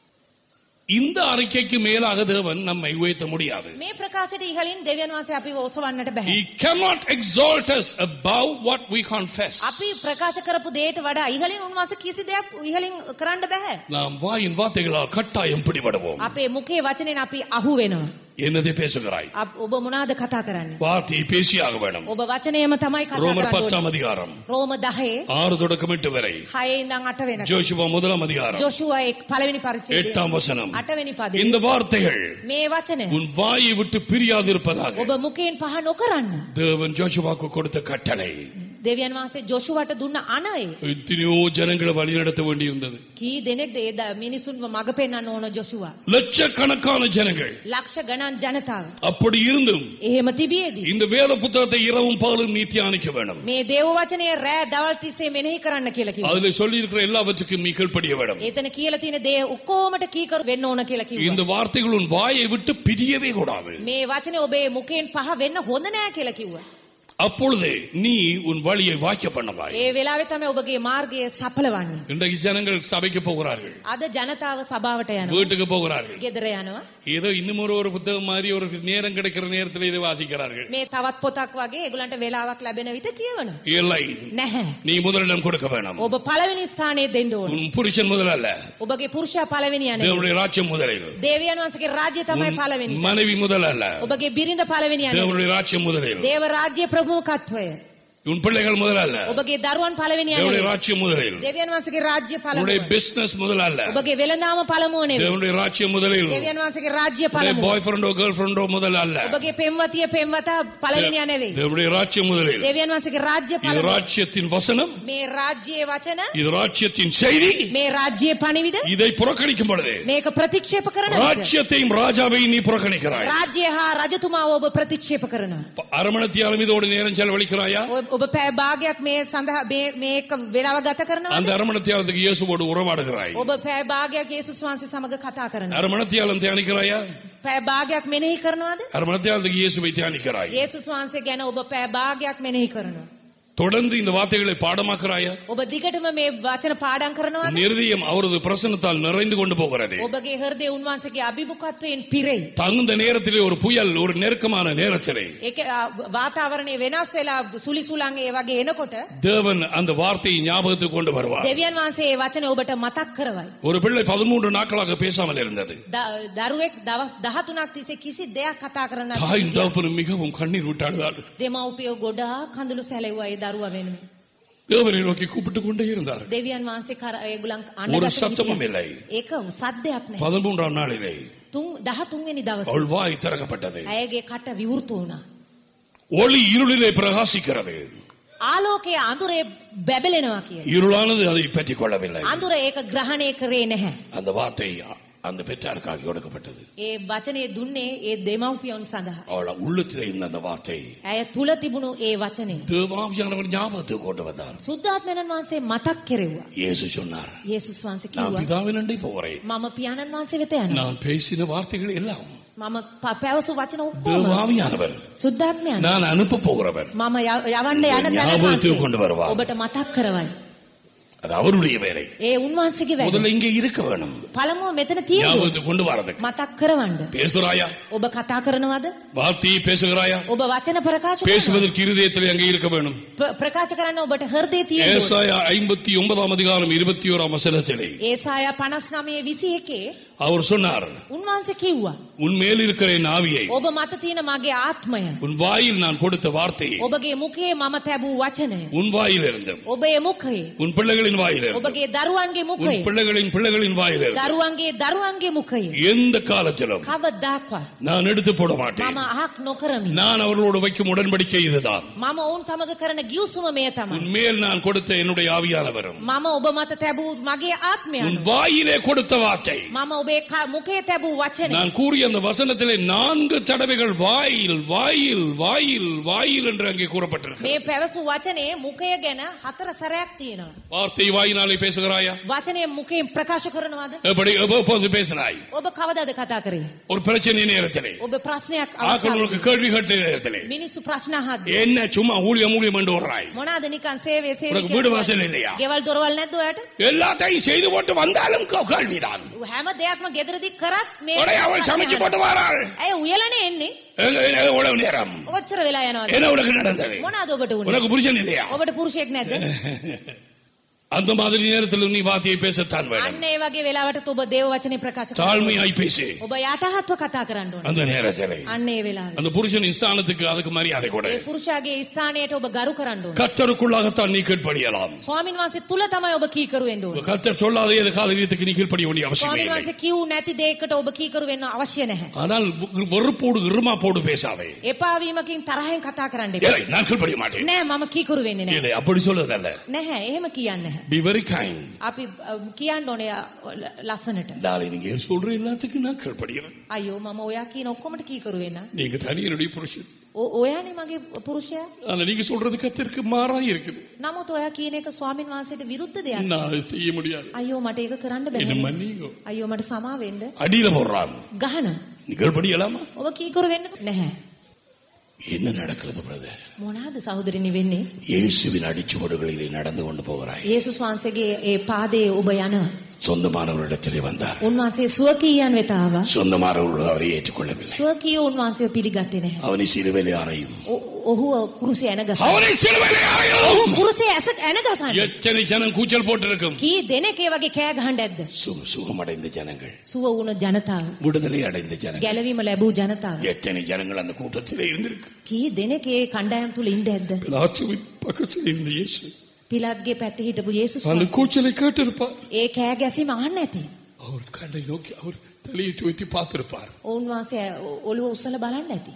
இந்த அறிக்கைக்கு மேலாக தேவன் நம்மை உயர்த்த முடியாது මේ ප්‍රකාශයට ඉහලින් දෙවියන් වහන්සේ අපිව ඔසවන්නට බෑ. He cannot exalt us above what we confess. අපි ප්‍රකාශ කරපු දෙයට වඩා ඉහලින් උන්වහන්සේ කිසි දෙයක් ඉහලින් කරන්න බෑ. நாம் வாயின் வார்த்தைகளால் கட்டாயம் பிடிபடுவோம் අපේ මුඛයේ වචනෙන් අපි අහු වෙනවා. என்னதை பேசுகிறாய் අප- ඔබ මොනවාද කතා කරන්නේ? வார்த்தையை பேசியாக வேணும் ඔබ වචනයම තමයි කතා ரோமர் කරන්න பத்தாம் ඕනේ. அதிகாரம் රෝම 10 ஆறு தொடக்கம் எட்டு வரை 6 ඉඳන් 8 වෙනකම්. ஜோஷுவா முதலாம் அதிகாரம் ජොෂුවා එක් පළවෙනි පරිච්ඡේදය எட்டாம் வசனம் 8 වෙනි පදේ. இந்த வார்த்தைகள் මේ වචන உன் வாயை விட்டு பிரியாதிருப்பதாக ඔබ මුඛයෙන් පහ නොකරන්න. தேவன் ஜோஷுவாக்கு கொடுத்த கட்டளை දෙවියන් වහන්සේ ජොෂුවට දුන්න අනය. எத்தனையோ ஜனங்களை வழிநடத்த வேண்டியிருந்தது කී දෙනෙක්ද ඒ ද- මිනිසුන්ව මඟ පෙන්වන්න ඕන ජොෂුවා. லட்சக்கணக்கான ஜனங்கள் ලක්ෂ ගණන් ජනතාව. அப்படி இருந்தும் එහෙම තිබියේදී இந்த வேத புத்தகத்தை இரவும் பகலும் நீ தியானிக்க வேணும் මේ දේව වචනය රෑ දවල් තිස්සේ මෙනෙහි කරන්න කියලා කිව්වා. அதுல சொல்லி இருக்கிற எல்லாவற்றுக்கும் நீ கீழ்ப்படிய வேணும் එතන කියලා තියෙන දේ ඔක්කොමට කීකරු වෙන්න ඕන කියලා කිව්වා. இந்த வார்த்தைகள் உன் வாயை விட்டு பிரியவே கூடாது මේ වචනේ ඔබේ මුඛයෙන් පහ වෙන්න හොඳ නෑ කියලා කිව්වා. அப்பொழுது நீ உன் வழியை வாக்கிய பண்ணவாய் ඒ වෙලාවේ තමයි ඔබගේ මාර්ගය සඵලවන්නේ. இன்றைக்கு ஜனங்கள் சபைக்கு போகிறார்கள் අද ජනතාව සභාවට යනවා. வீட்டுக்கு போகிறார்கள் ගෙදර යනවා. ஏதோ இன்னும் ஒரு ஒரு புத்தகம் மாதிரி ஒரு நேரம் கிடைக்கிற நேரத்தில் இதை வாசிக்கிறார்கள் මේ තවත් පොතක් වගේ ඒගොල්ලන්ට වෙලාවක් ලැබෙන විට කියවනවා. இல்லை නැහැ. நீ முதலிடம் கொடுக்க வேணும் ඔබ පළවෙනි ස්ථානයේ දෙන්න ඕන. உன் புருஷன் முதலல்ல ඔබගේ පුරුෂයා පළවෙනි යන්නේ. தேவனுடைய ராஜ்யம் முதலில் දේවයන් වහන්සේගේ රාජ්‍ය තමයි පළවෙනි. உன் மனைவி முதலல்ல ඔබගේ බිරිඳ පළවෙනි යන්නේ. தேவனுடைய ராஜ்யம் முதலில் දේව රාජ්‍ය ප්‍රමුඛත්වය. உன் பிள்ளைகள் முதலல்ல ඔබගේ දරුවන් පළවෙනි தேவனுடைய යන්නේ. ராஜ்யம் முதலில் දේවයන් වහන්සේගේ රාජ්‍ය உன்னுடைய පළමුව. பிசினஸ் முதலல்ல ඔබගේ වෙළඳාම පළමුව නෙවෙයි. தேவனுடைய ராஜ்யம் முதலில் දේවයන් වහන්සේගේ රාජ්‍ය உன்னுடைய පළමුව. பாய் ஃப்ரெண்டோ கேர்ள் ஃப்ரெண்டோ முதல்ல அல்ல ඔබගේ පෙම්වතිය පෙම්වතා පළවෙනියා නෙවෙයි. தேவனுடைய ராஜ்யம் முதலில் දේවයන් වහන්සේගේ රාජ්‍ය இது පළමුව. ராஜ்யத்தின் வசனம் මේ රාජ්‍යයේ වචන இது ராஜ்யத்தின் செய்தி මේ රාජ්‍යයේ පණිවිඩ இதை புறக்கணிக்கும் பொழுது මේක ප්‍රතික්ෂේප කරන විට ராஜ்யத்தையும் ராஜாவையும் நீ புறக்கணிக்கிறாய் රාජ්‍ය හා රජතුමාව ඔබ ප්‍රතික්ෂේප කරනවා. அரமணத்தியாலும் இதோடு நேரம் செலவழிக்கிறாயா ඔ- ඔබ පැය භාගයක් මේ සඳහා මේ මේක වෙලාව ගත කරනවා. அந்த அரமணத்தியாலத்துக்கு இயேசுவோடு உறவாடுகிறாய் ඔබ පැය භාගයක් යේසුස් වහන්සේ සමග කතා කරනවා. அரமணத்தியாலம் தியானிக்கிறாயா පැය භාගයක් මෙනෙහි කරනවද? அரமணத்தியாலத்துக்கு இயேசுவை தியானிக்கிறாய் යේසුස් වහන්සේ ගැන ඔබ පැය භාගයක් මෙනෙහි කරනවා. தொடர்ந்து இந்த வார்த்தைகளை பாடமாக்குறாயா ඔබ දිගටම මේ වචන පාඩම් කරනවද? உன் இருதயம் அவரது பிரசன்னத்தால் நிறைந்து கொண்டு போகிறது ඔබගේ හෘදය උන්වහන්සේගේ අභිමුඛත්වයෙන් පිරෙයි. தகுந்த நேரத்திலே ஒரு புயல் ஒரு நெருக்கமான நேரத்திலே ඒක අ, වාතාවරණය වෙනස් වෙලා සුලිසුලන් ඒ වගේ එනකොට தேவன் அந்த வார்த்தையை ஞாபகத்துக்கு கொண்டு வருவார் දෙවියන් වහන්සේ ඒ වචන ඔබට මතක් කරවයි. ஒரு பிள்ளை பதிமூன்று நாட்களாக பேசாமல் இருந்தது ද- දරුවෙක් දවස් 13ක් තිස්සේ කිසි දෙයක් කතා කරන්න නැතුව தாயும் හිටියා. தகப்பனும் மிகவும் கண்ணீர் விட்டார்கள் දෙමව්පියෝ ගොඩාක් කඳුළු සැලෙව්වා ඒ දරුවා වෙනුවෙන්. தேவனை நோக்கி கூப்பிட்டு கொண்டே இருந்தார் දෙවියන් වහන්සේ කර ඒගොල්ලන් ஒரு අඬගසමින් சத்தமும் හිටියා. இல்லை ඒක සද්දයක් නැහැ. பதிமூன்றாம் நாளிலே තුන් 13 වෙනි දවසේ அவள் வாய் திறக்கப்பட்டது ඇයගේ කට විවෘත වුණා. ஒளி இருளிலே பிரகாசிக்கிறது ආලෝකයේ අඳුරේ බැබලෙනවා කියන. இருளானது அதை பற்றிக் கொள்ளவில்லை අඳුර ඒක ග්‍රහණය කරේ නැහැ. அந்த வார்த்தை அந்த பெற்றாருக்காக கொடுக்கப்பட்டது ඒ වචනේ දුන්නේ ඒ දෙමව්පියන් සඳහා. அவள் உள்ளத்திலே இருந்த அந்த வார்த்தை ඇය තුල තිබුණු ඒ වචනේ தேவாவியானவர் ஞாபகத்துக்கு கொண்டு வந்தார் සුද්ධාත්මයන් වහන්සේ මතක් කෙරෙව්වා. இயேசு சொன்னார் යේසුස් වහන්සේ நான் කිව්වා பிதாவினண்டை போகிறேன் මම පියාණන් වහන්සේ වෙත යනවා. நான் பேசின வார்த்தைகள் எல்லாம் මම ප- පැවසු වචන ඔක්කොම தேவாவியானவர் සුද්ධාත්මයන් நான் அனுப்ப போகிறவர் මම ය- යවන්න යන තැන ஞாபகத்துக்கு වහන්සේ கொண்டு வருவார். ඔබට මතක් කරවයි. அது அவருடைய வேலை ඒ උන්වහන්සේගේ වැඩ. முதல்ல இங்க இருக்க வேணும் පළමුව මෙතන තියෙනවා. ஞாபகத்துக்கு கொண்டு வரதுக்கு මතක් කරවන්න. பேசுறாயா ඔබ කතා කරනවද? வார்த்தையை பேசுகிறாயா ඔබ වචන ප්‍රකාශ කරනවද? பேசுவதற்கு இருதயத்தில் அங்கே இருக்க வேணும் ಪ್ರ- ප්‍රකාශ කරන්න ඔබට හෘදේ තියෙනවා. ஏசாயா ஐம்பத்தி ஒன்பதாம் அதிகாரம் இருபத்தி ஓராம் வசனத்திலே ඒසායා 59 21 அவர் சொன்னார் උන්වහන්සේ කිව්වා உன் மேல் இருக்கிற என் ஆவியை ඔබ මත තියෙන මගේ ආත්මය உன் வாயில் நான் கொடுத்த வார்த்தையை ඔබගේ මුඛයේ මම තැබූ වචනය உன் வாயில் இருந்து ඔබේ මුඛයේ உன் பிள்ளைகளின் வாயில் இருந்து ඔබගේ දරුවන්ගේ உன் මුඛයේ பிள்ளைகளின் பிள்ளைகளின் வாயில் இருந்து දරුවන්ගේ දරුවන්ගේ මුඛයේ எந்த காலத்திலும் කවදාක්වත් நான் எடுத்து போட மாட்டேன் මම අහක් නොකරමි நான் அவர்களோடு வைக்கும் உடன்படிக்கை இதுதான் මම ඔවුන් සමග කරන ගිවිසුම මේ තමයි உன் மேல் நான் கொடுத்த என்னுடைய ஆவியானவரும் මම ඔබ මත තැබූ මගේ ආත්මය உன் අනුව. வாயிலே கொடுத்த வார்த்தை මම ඔබේ ක- මුඛයේ තැබූ වචනය நான் கூறிய அந்த வசனத்திலே நான்கு தடவைகள் வாயில் வாயில் வாயில் வாயில் என்று அங்கே கூறப்பட்டிருக்கு මේ පැවසු වචනේ මුඛය ගැන හතර සැරයක් තියෙනවා வார்த்தை வாயினாலே பேசுகிறாயா වචනය මුඛයෙන් ප්‍රකාශ කරනවද எப்படி எப்போது பேசினாய் ඔබ කවදාද කතා කරේ ஒரு பிரச்சனை நேரத்திலே ඔබ ප්‍රශ්නයක් ஆக்கள் உனக்கு අවස්ථාවකදී கேள்வி கேட்ட நேரத்திலே මිනිස්සු ප්‍රශ්න අහද්දී என்ன சும்மா ஊழியம் ஊழியம் என்று வர்றாய் මොනවාද නිකන් සේවය සේවය உனக்கு කියලා வீடு දුවන්නේ? வாசல் இல்லையா? ගෙවල් දොරවල් නැද්ද ඔයාට எல்லாத்தையும் செய்து போட்டு வந்தாலும் கே- கேள்விதான் හැම දෙයක්ම ගෙදරදී කරත් මේ உடனே அவள் சமைச்சு ප්‍රශ්න போட்டு வராள் අහනවා. ඇය උයලනේ එන්නේ எங்க- எங்க- எவ்வளவு நேரம் ඔච්චර වෙලා යනවාද என்ன உனக்கு நடந்தது මොනවාද ඔබට උනේ உனக்கு புருஷன் இல்லையா ඔබට පුරුෂයෙක් නැද්ද அந்த மாதிரி நேரத்தில் நீ வார்த்தையை பேசத்தான் வேணும் අන්න ඒ වගේ වෙලාවට ඔබ දේව වචනේ ප්‍රකාශ කරන්න ඕනේ. தாழ்மையாய் பேசு ඔබ යටහත්ව කතා කරන්න ඕනේ அந்த நேரத்தில் අන්න ඒ වෙලාවේ அந்த புருஷன் ஸ்தானத்துக்கு அதுக்கு மரியாதை கொடு ඒ පුරුෂයාගේ ස්ථානයට ඔබ ගරු කරන්න ඕනේ கத்தருக்குள்ளாகத்தான் நீ கீழ்ப்படியலாம் ස්වාමින් වහන්සේ තුල තමයි ඔබ කීකරු වෙන්න ඕනේ கத்தர் சொல்லாத எது காரியத்துக்கு நீ கீழ்ப்படிய வேண்டிய அவசியம் ස්වාමින් இல்லை වහන්සේ කිව් නැති දෙයකට ඔබ කීකරු වෙන්න අවශ්‍ය නැහැ ஆனால் வெ- வெறுப்போடு இருமாப்போடு பேசாதே එපා වීමකින් තරහෙන් කතා කරන්න එපා இல்லை, நான் கீழ்ப்படிய மாட்டேன் නෑ මම කීකරු වෙන්නේ නැහැ இல்லை அப்படி சொல்லுவதல்ல නැහැ එහෙම කියන්නේ නැහැ பி வெரி கைண்ட் අපි අ, කියන්න ඕනේ අ, ල- ලස්සනට நாளை நீங்க சொல்ற எல்லாத்துக்கும் நான் கீழ்ப்படுகிறேன் අයියෝ මම ඔයා කියන ඔක්කොමට කීකරු වෙන්න நீங்க தனியனுடைய புருஷன் ඔ- ඔයානේ මගේ පුරුෂයා ஆனா நீங்க சொல்றது கத்திற்கு மாறா இருக்குது නමුත් ඔයා කියන එක ස්වාමින් වහන්සේට විරුද්ධ දෙයක් நான் அதை செய்ய முடியாது අයියෝ මට ඒක කරන්න என்ன බැහැ மன்னிங்க අයියෝ මට සමා වෙන්න அடியில போடுறான் ගහන நீ கீழ்ப்படியலாமா ඔබ කීකරු වෙන්න නැහැ என்ன நடக்கிறது பிரதர் මොනවාද සහෝදරනි වෙන්නේ இயேசுவின் அடிச்சுவடுகளிலே நடந்து கொண்டு போகிறாய் යේසුස් වහන්සේගේ ඒ පාදයේ ඔබ යනවා சொந்தமானவரிடத்திலே வந்தார் උන්වහන්සේ ස්වකීයන් වෙත ආවා சொந்தமானவர்கள் அவரை ஏற்றுக்கொள்ளவில்லை ස්වකීය උන්වහන්සේව පිළිගත්තේ නැහැ அவனை சிலுவையிலே அறையும் ඔ- ඔහුව කුරුසේ ඇනගසන அவனை சிலுவையிலே அறையும் කුරුසේ ඇස ඇනගසන්න எத்தனை ஜனம் கூச்சல் போட்டிருக்கும் කී දෙනෙක් ඒ වගේ කෑ ගහන්න ඇද්ද சு- சுகமடைந்த ஜனங்கள் සුව වුණ ජනතාව விடுதலை அடைந்த ஜனங்கள் ගැලවීම ලැබූ ජනතාව எத்தனை ஜனங்கள் அந்த கூட்டத்திலே இருந்திருக்கு කී දෙනෙක් ඒ කණ්ඩායම් තුල ඉන්න ඇද්ද பிலாத்துவின் பக்கத்தில் இருந்த இயேசு පිලත්ගේ පැත්තේ හිටපු යේසුස් அந்த වහන්සේ. கூச்சலை கேட்டிருப்பார் ඒ කෑ ගැසීම අහන්න ඇති அவர் கண்ணை நோக்கி அவர் தலையை தூக்கி பார்த்திருப்பார் ඔවුන් වහන්සේ ඔ- ඔළුව උස්සල බලන්න ඇති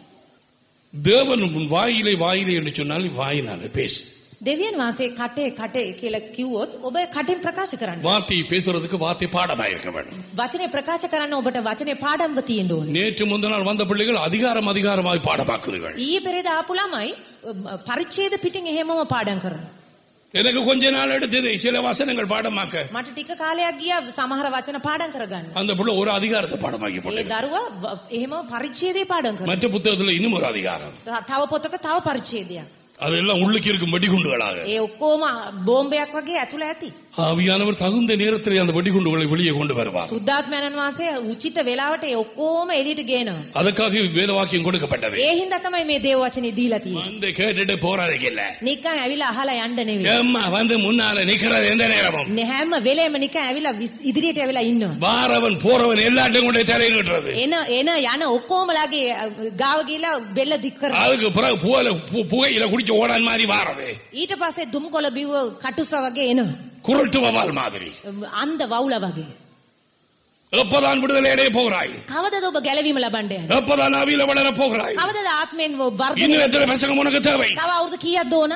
தேவன் உன் வாயிலை வாயிலை என்று சொன்னால் நீ வாயினால பேசு දෙවියන් වහන්සේ කටේ කටේ කියලා කිව්වොත් ඔබ කටින් ප්‍රකාශ කරන්න வார்த்தையை பேசுறதுக்கு வார்த்தை பாடமாக இருக்க வேண்டும் වචනේ ප්‍රකාශ කරන්න ඔබට වචනේ පාඩම්ව තියෙන්න ඕනේ நேற்று முந்த நாள் வந்த பிள்ளைகள் அதிகாரம் அதிகாரமாய் பாடமாக்குதுகள் ඊයේ පෙරේද ආපු ළමයි අ, පරිච්ඡේද පිටින් එහෙමම පාඩම් කරනවා எனக்கு கொஞ்ச நாள் எடுத்தது சில வசனங்கள் பாடமாக்க මට ටික කාලයක් ගියා සමහර වචන පාඩම් කරගන්න அந்த புள்ள ஒரு அதிகாரத்தை பாடமாக்கி ඒ போட்டது දරුවා ව- එහෙම පරිච්ඡේදය පාඩම් කරනවා மற்ற புத்தகத்துல இன்னும் ஒரு அதிகாரம் ත- තව පොතක තව පරිච්ඡේදයක් அதெல்லாம் உள்ளுக்கு இருக்கும் வெடிகுண்டுகளாக ඒ ඔක්කොම බෝම්බයක් වගේ ඇතුළ ඇති ஆவியானவர் தகுந்த நேரத்தில் அந்த வெடிகுண்டுகளை வெளியே கொண்டு வருவார் සුද්ධාත්මයන්න් වහන්සේ උචිත වෙලාවට ඒ ඔක්කොම එළියට ගේනවා அதுக்காக வேத வாக்கியம் கொடுக்கப்பட்டது ඒ හින්දා තමයි මේ දේව වචනේ දීලා තියෙන්නේ வந்து கேட்டுட்டு போறதுக்கு இல்ல නිකන් ඇවිල්ලා අහලා යන්න නෙවෙයි சும்மா வந்து முன்னால நிக்கிறது எந்த நேரமும் නේ හැම වෙලේම නිකන් ඇවිල්ලා විස්- ඉදිරියට ඇවිල්ලා ඉන්නවා வாரவன் போறவன் எல்லாத்தையும் கொண்டு தலையிடுறது එන එන යන ඔක්කොමලාගේ අ, ගාව ගිහිල්ලා බෙල්ල දික් කරනවා அதுக்கு பிறகு புகல பு- புகையில குடிச்சு ஓடான் மாதிரி வாரது ඊට පස්සේ දුම්කොළ බිව්ව කටුස වගේ එනවා குரட்டு வவால் மாதிரி අන්ද වවුල වගේ எப்பதான் விடுதலை அடைய போகிறாய் කවදද ඔබ ගැලවීම ලබන්න යන්නේ எப்பதான் அவியில வளர போகிறாய் කවදද ආත්මෙන් වර්ධනය இன்னும் எத்தனை பிரசங்கம் உனக்கு தேவை තව අවුරුදු කීයක්ද ඕන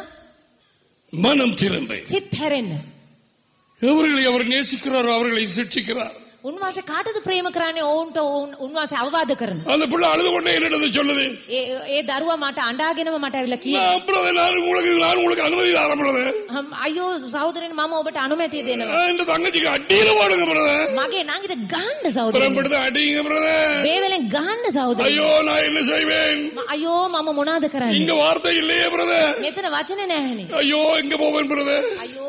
மனம் திரும்பு සිත් හැරෙන්න எவர்களை அவர் நேசிக்கிறாரோ அவர்களை சிக்ஷிக்கிறார் උන්වහන්සේ කාටද ප්‍රේම කරන්නේ ඔවුන්ට ඔවුන් උන්වහන්සේ අවවාද කරන அந்த பிள்ளை அழுது கொண்டே என்னது சொல்லுது ඒ ඒ දරුවා මට අඬාගෙනම මට ඇවිල්ලා කිව්වා நான் brother, நான் உங்களுக்கு நான் உங்களுக்கு அனுமதி தரேன் brother. "හම්, අයියෝ සහෝදරනි මම ඔබට අනුමැතිය දෙනවා நான் இந்த தங்கச்சிக்கு அடியில போடுங்க பிரதர் මගේ නංගිට ගාන්න සහෝදරනි புறப்படுத்த அடிங்க பிரதர் වේවලෙන් ගාන්න සහෝදරනි ஐயோ நான் என்ன செய்வேன் ම- අයියෝ මම මොනාද කරන්නේ இங்க வார்த்தை இல்லையே பிரதர் මෙතන වචන නැහැනේ ஐயோ எங்க போவேன் பிரதர் අයියෝ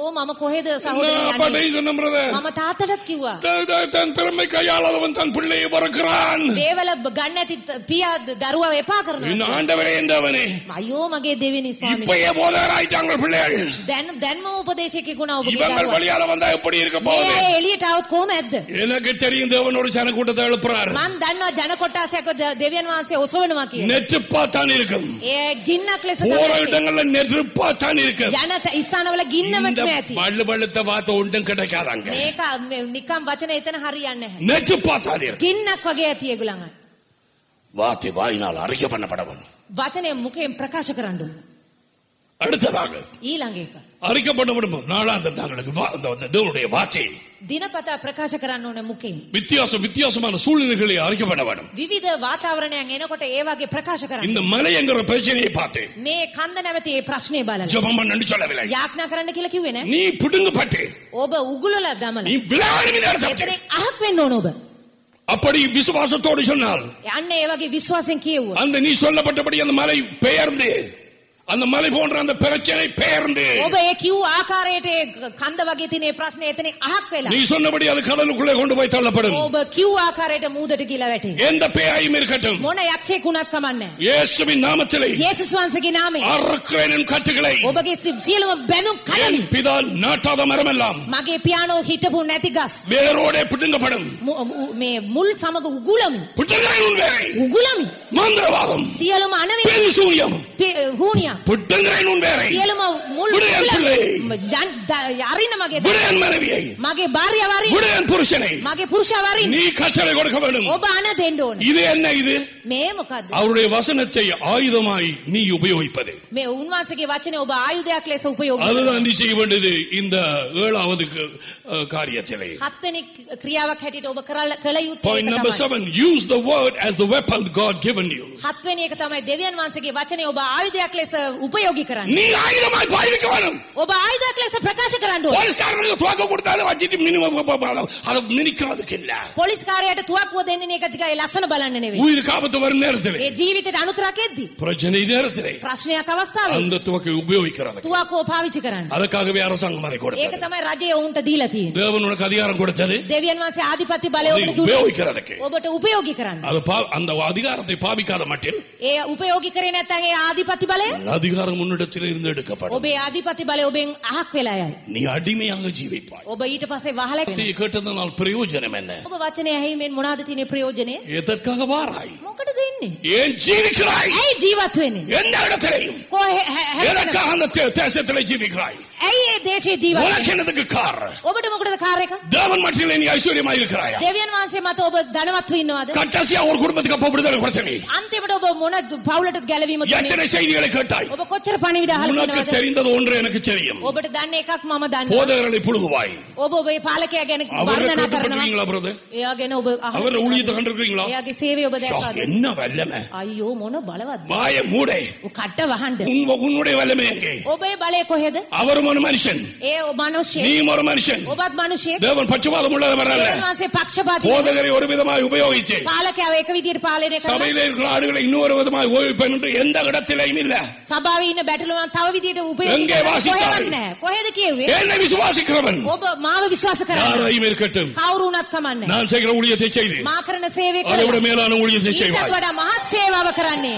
මම කොහෙද සහෝදරයා යන්නේ? அப்பாட்டையும் சொன்ன பிரதர் මම තාත්තටත් කිව්වා. த- த- தன் திறமை கையாளாதவன் தன் பிள்ளையை பறக்கிறான் දේවල ගන්න ඇති ත- පියා දරුවා එපා කරනවා. இந்த ஆண்டவரே என்றவனே අයියෝ මගේ දෙවෙනි ස්වාමී. இப்பயே போதாராயிட்டாங்க பிள்ளைகள் දැන් දැන්ම උපදේශකෙකුණ ඔබගේ இவங்கள் දරුවා. வழியால வந்தா எப்படி இருக்க මේ போகுது අය එළියට આવොත් කොහොම ඇද්ද? எனக்கு தெரியும் தேவன் ஒரு ஜன கூட்டத்தை எழுப்புறார் මන් දන්නවා ජන කොට්ටාසයක් ද- දෙවියන් වහන්සේ ඔසවනවා කියලා. நெருப்பா தான் இருக்கும் ඒ ගින්නක් ලෙස போற තමයි ඇති. இடங்கள்ல நெருப்பா தான் இருக்கும் යන ත- ස්ථානවල ගින්නමක් இந்த ඇති. பள்ளு பழுத்த வார்த்தை ஒன்றும் கிடைக்காதாங்க මේක මේ නිකම් වචන එතන හරියන්නේ නැහැ. நெருப்பா தான் இருக்கும் ගින්නක් වගේ ඇති ඒගොල්ලන්. வார்த்தை வாயினால் அறிக்கை பண்ணப்பட வேண்டும் වචනය මුඛයෙන් ප්‍රකාශ කරන්න ඕන. அடுத்ததாக ඊළඟ එක. அறிக்கப்பட வேண்டும் நாளாந்த நாங்களுக்கு வா- அந்த- அந்த தேவனுடைய வார்த்தை දිනපතා ප්‍රකාශ කරන්න ඕන මුඛයෙන්. வித்தியாசம் வித்தியாசமான சூழ்நிலைகளை அறிக்கப்பட வேண்டும் විවිධ වාතාවරණයන් එනකොට ඒ වගේ ප්‍රකාශ කරන්න. இந்த மலை என்கிற பிரச்சனையை பார்த்து මේ කන්ද නැවති ඒ ප්‍රශ්නේ බලලා. ஜெபம் பண்ணு சொல்லவில்லை යාඥා කරන්න කියලා කිව්වේ නෑ. நீ பிடுங்கப்பட்டு ඔබ උගුලලා දමලා. நீ விளையாடி එතනින් අහක් වෙන්න ඕන ඔබ. அப்படி விசுவாசத்தோடு சொன்னால் අන්න ඒ වගේ විශ්වාසයෙන් කියවුවා. அந்த நீ சொல்லப்பட்டபடி அந்த மலை பெயர்ந்து அந்த மலை போன்ற அந்த பிரச்சனை பெயர்ந்து ඔබ ඒ කිව් ආකාරයට ඒ කන්ද වගේ තියෙන ඒ ප්‍රශ්නේ එතනින් අහක් වෙලා. நீ சொன்னபடி அது கடலுக்குள்ளே கொண்டு போய் தள்ளப்படும் ඔබ කිව් ආකාරයට මූදට කියලා වැටේ. எந்த பேயும் இருக்கட்டும் මොන යක්ෂයෙක් වුණත් කමන්නේ. இயேசுவின் நாமத்திலே යේසුස් වහන්සේගේ නාමයෙන් அறுக்கிறேன் என் கட்டுகளை ඔබගේ සි- සියලුම බැනුම් කඩමි. என் பிதா நாட்டாத மரமெல்லாம் මගේ පියානෝ හිටපු නැති ගස්. வேரோடே பிடுங்கப்படும் මු- මු- මේ මුල් සමග උගුලමි. பிடுங்கிறேன் உன் வேரை උගුලමි. மந்திரவாதம் සියලුම අනවි பெண் சூரியம் හූනියා. பிடுங்கிறேன் உன் வேரை සියලුම මුල් විඩයන් උගුලමි. පිළේ. යන්- ද- අරින්න මගේ ද- விடையன் மனைவியை මගේ භාර්යාව අරින්න. விடையன் புருஷனை මගේ පුරුෂයාව අරින්න. நீ கட்டளை கொடுக்க வேண்டும் ඔබ අන දෙන්න ඕන. இது என்ன இது මේ මොකද්ද? அவருடைய வசனத்தை ஆயுதமாய் நீ உபயோகிப்பது මේ උන්වහන්සේගේ වචනේ ඔබ ආයුධයක් ලෙස උපයෝගී කරනවා. அதுதான் நீ செய்ய வேண்டியது இந்த ஏழாவது க- அஹ், காரியத்திலே හත්වෙනි ක්‍රියාවක් හැටියට ඔබ කරල- කළ යුත්තේ Point ඒක number තමයි. seven, use the word as the weapon God given you. හත්වෙනි එක තමයි දෙවියන් වහන්සේගේ වචනේ ඔබ ආයුධයක් ලෙස උපයෝගී කරන්න. நீ ஆயுதமாய் பாய்விக்க வேணும் ඔබ ආයුධයක් ලෙස ප්‍රකාශ කරන්න ඕන. போலீஸ்காரனுக்கு துவக்க கொடுத்தாலும் வச்சுட்டு மினிமம் அதை மினிக்கிறதுக்கு இல்ல පොලිස් කාර්යයට තුවක්කුව දෙන්නේ නේ එක ටිකයි ලස්සන බලන්න නෙවෙයි. உயிருக்கு ஆபத்து வரும் நேரத்தில் ඒ ජීවිතේට අනුතරක් එද්දි பிரச்சனை நேரத்திலே ප්‍රශ්නයක් අවස්ථාවේ அந்த துவக்கை உபயோகிக்கிறது තුවක්කුව පාවිච්චි කරන්න. அதுக்காகவே அரசாங்கம் அதை ඒක கொடுத்தது තමයි රජය ඔවුන්ට දීලා තියෙන්නේ. தேவன் உனக்கு அதிகாரம் கொடுத்தது දෙවියන් වහන්සේ ආධිපත්‍ය බලය அதை ඔබට දුන්නා. உபயோகிக்கிறதுக்கு ඔබට උපයෝගී කරන්න. அது பா- அந்த அதிகாரத்தை பாவிக்காத மட்டில் ඒ උපයෝගී කරේ නැත්නම් ඒ ආධිපත්‍ය බලය அதிகாரம் உன்னிடத்தில் இருந்து எடுக்கப்படும் ඔබේ ආධිපත්‍ය බලය ඔබෙන් අහක් වෙලා යයි. நீ அடிமையாக ஜீவிப்பாய் ඔබ ඊට පස්සේ වහලා வார்த்தையை கேட்டதனால் பிரயோஜனம் என்ன ඔබ වචනය ඇහිමෙන් මොනවද තියෙන ප්‍රයෝජනේ? எதற்காக வாராய் මොකටද ඉන්නේ? ஏன் ஜீவிக்கிறாய் ඇයි ජීවත් වෙන්නේ? எந்த இடத்திலையும் කොහේ හැ- හැදෙනවද? எதற்காக அந்த தே- தேசத்திலே ஜீவிக்கிறாய் ඇයි ඒ දේශේ ජීවත් உனக்கு වෙන්නේ? என்னதுக்கு கார் ඔබට මොකටද කාර් එක? தேவன் மட்டிலே நீ ஐஸ்வர்யமாக இருக்கிறாயா දෙවියන් වහන්සේ මත ඔබ ධනවත්ව ඉන්නවද? கட்டாசியா ஒரு குடும்பத்துக்கு அப்ப விடுதலை கொடுத்தனே අන්තිමට ඔබ මොන පවුලට ගැලවීම දුන්නේ? எத்தனை செய்திகளை கேட்டாய் ඔබ කොච්චර පණිවිඩ අහලා உனக்கு තියෙනවද? தெரிந்தது ஒன்று எனக்கு தெரியும் ඔබට දන්නේ එකක් මම දන්නවා. போதகர்களை புழுகுவாய் ඔබ ඔබේ පාලකයා ගැන அவரை වර්ණනා කරනවා. கேட்டுக்கொண்டிருக்கீங்களா பிரதர் එයා ගැන ඔබ අහලා அவரை ஊழியத்தை තියෙනවද? கண்டிருக்கீங்களா එයාගේ சேவை ඔබ ஷா, දැක්කද? என்ன வல்லமை අයියෝ මොන බලවත්ද? வாய மூடை ඔව් කට වහන්න. உன் உன்னுடைய வல்லமை எங்கே ඔබේ බලය කොහෙද? அவரும் ஒரு மனுஷன் ඒ මනුෂ්‍යයෙක්. நீயும் ஒரு மனுஷன் ඔබත් මිනිසෙක්. தேவன் பட்சபாதம் உள்ளவர் அல்ல දෙවියන් වහන්සේ පක්ෂපාතී. போதகரை ஒரு விதமாய் உபயோகிச்சு පාලකයාව එක විදියට පාලනය කරලා சபையில இருக்கிற ஆடுகளை இன்னொரு விதமாய் ஓய்விப்பேன் என்று எந்த இடத்திலையும் இல்ல සභාවේ ඉන්න බැටළුවන් තව විදියට උපයෝගී එංගේ කරලා වාසිතාවයි. කොහෙවත් නැහැ. කොහෙද කියෙව්වේ? என்னை விசுவாசிக்கிறவன் ඔබ මාව විශ්වාස කරන්න. யாரையும் இருக்கட்டும் කවුරු වුණත් කමන්නේ. நான் செய்கிற ஊழியத்தை செய்து මා කරන සේවය அதை விட කරලා மேலான ஊழியத்தை ඊටත් செய்வாய் වඩා මහත් සේවාව කරන්නේ.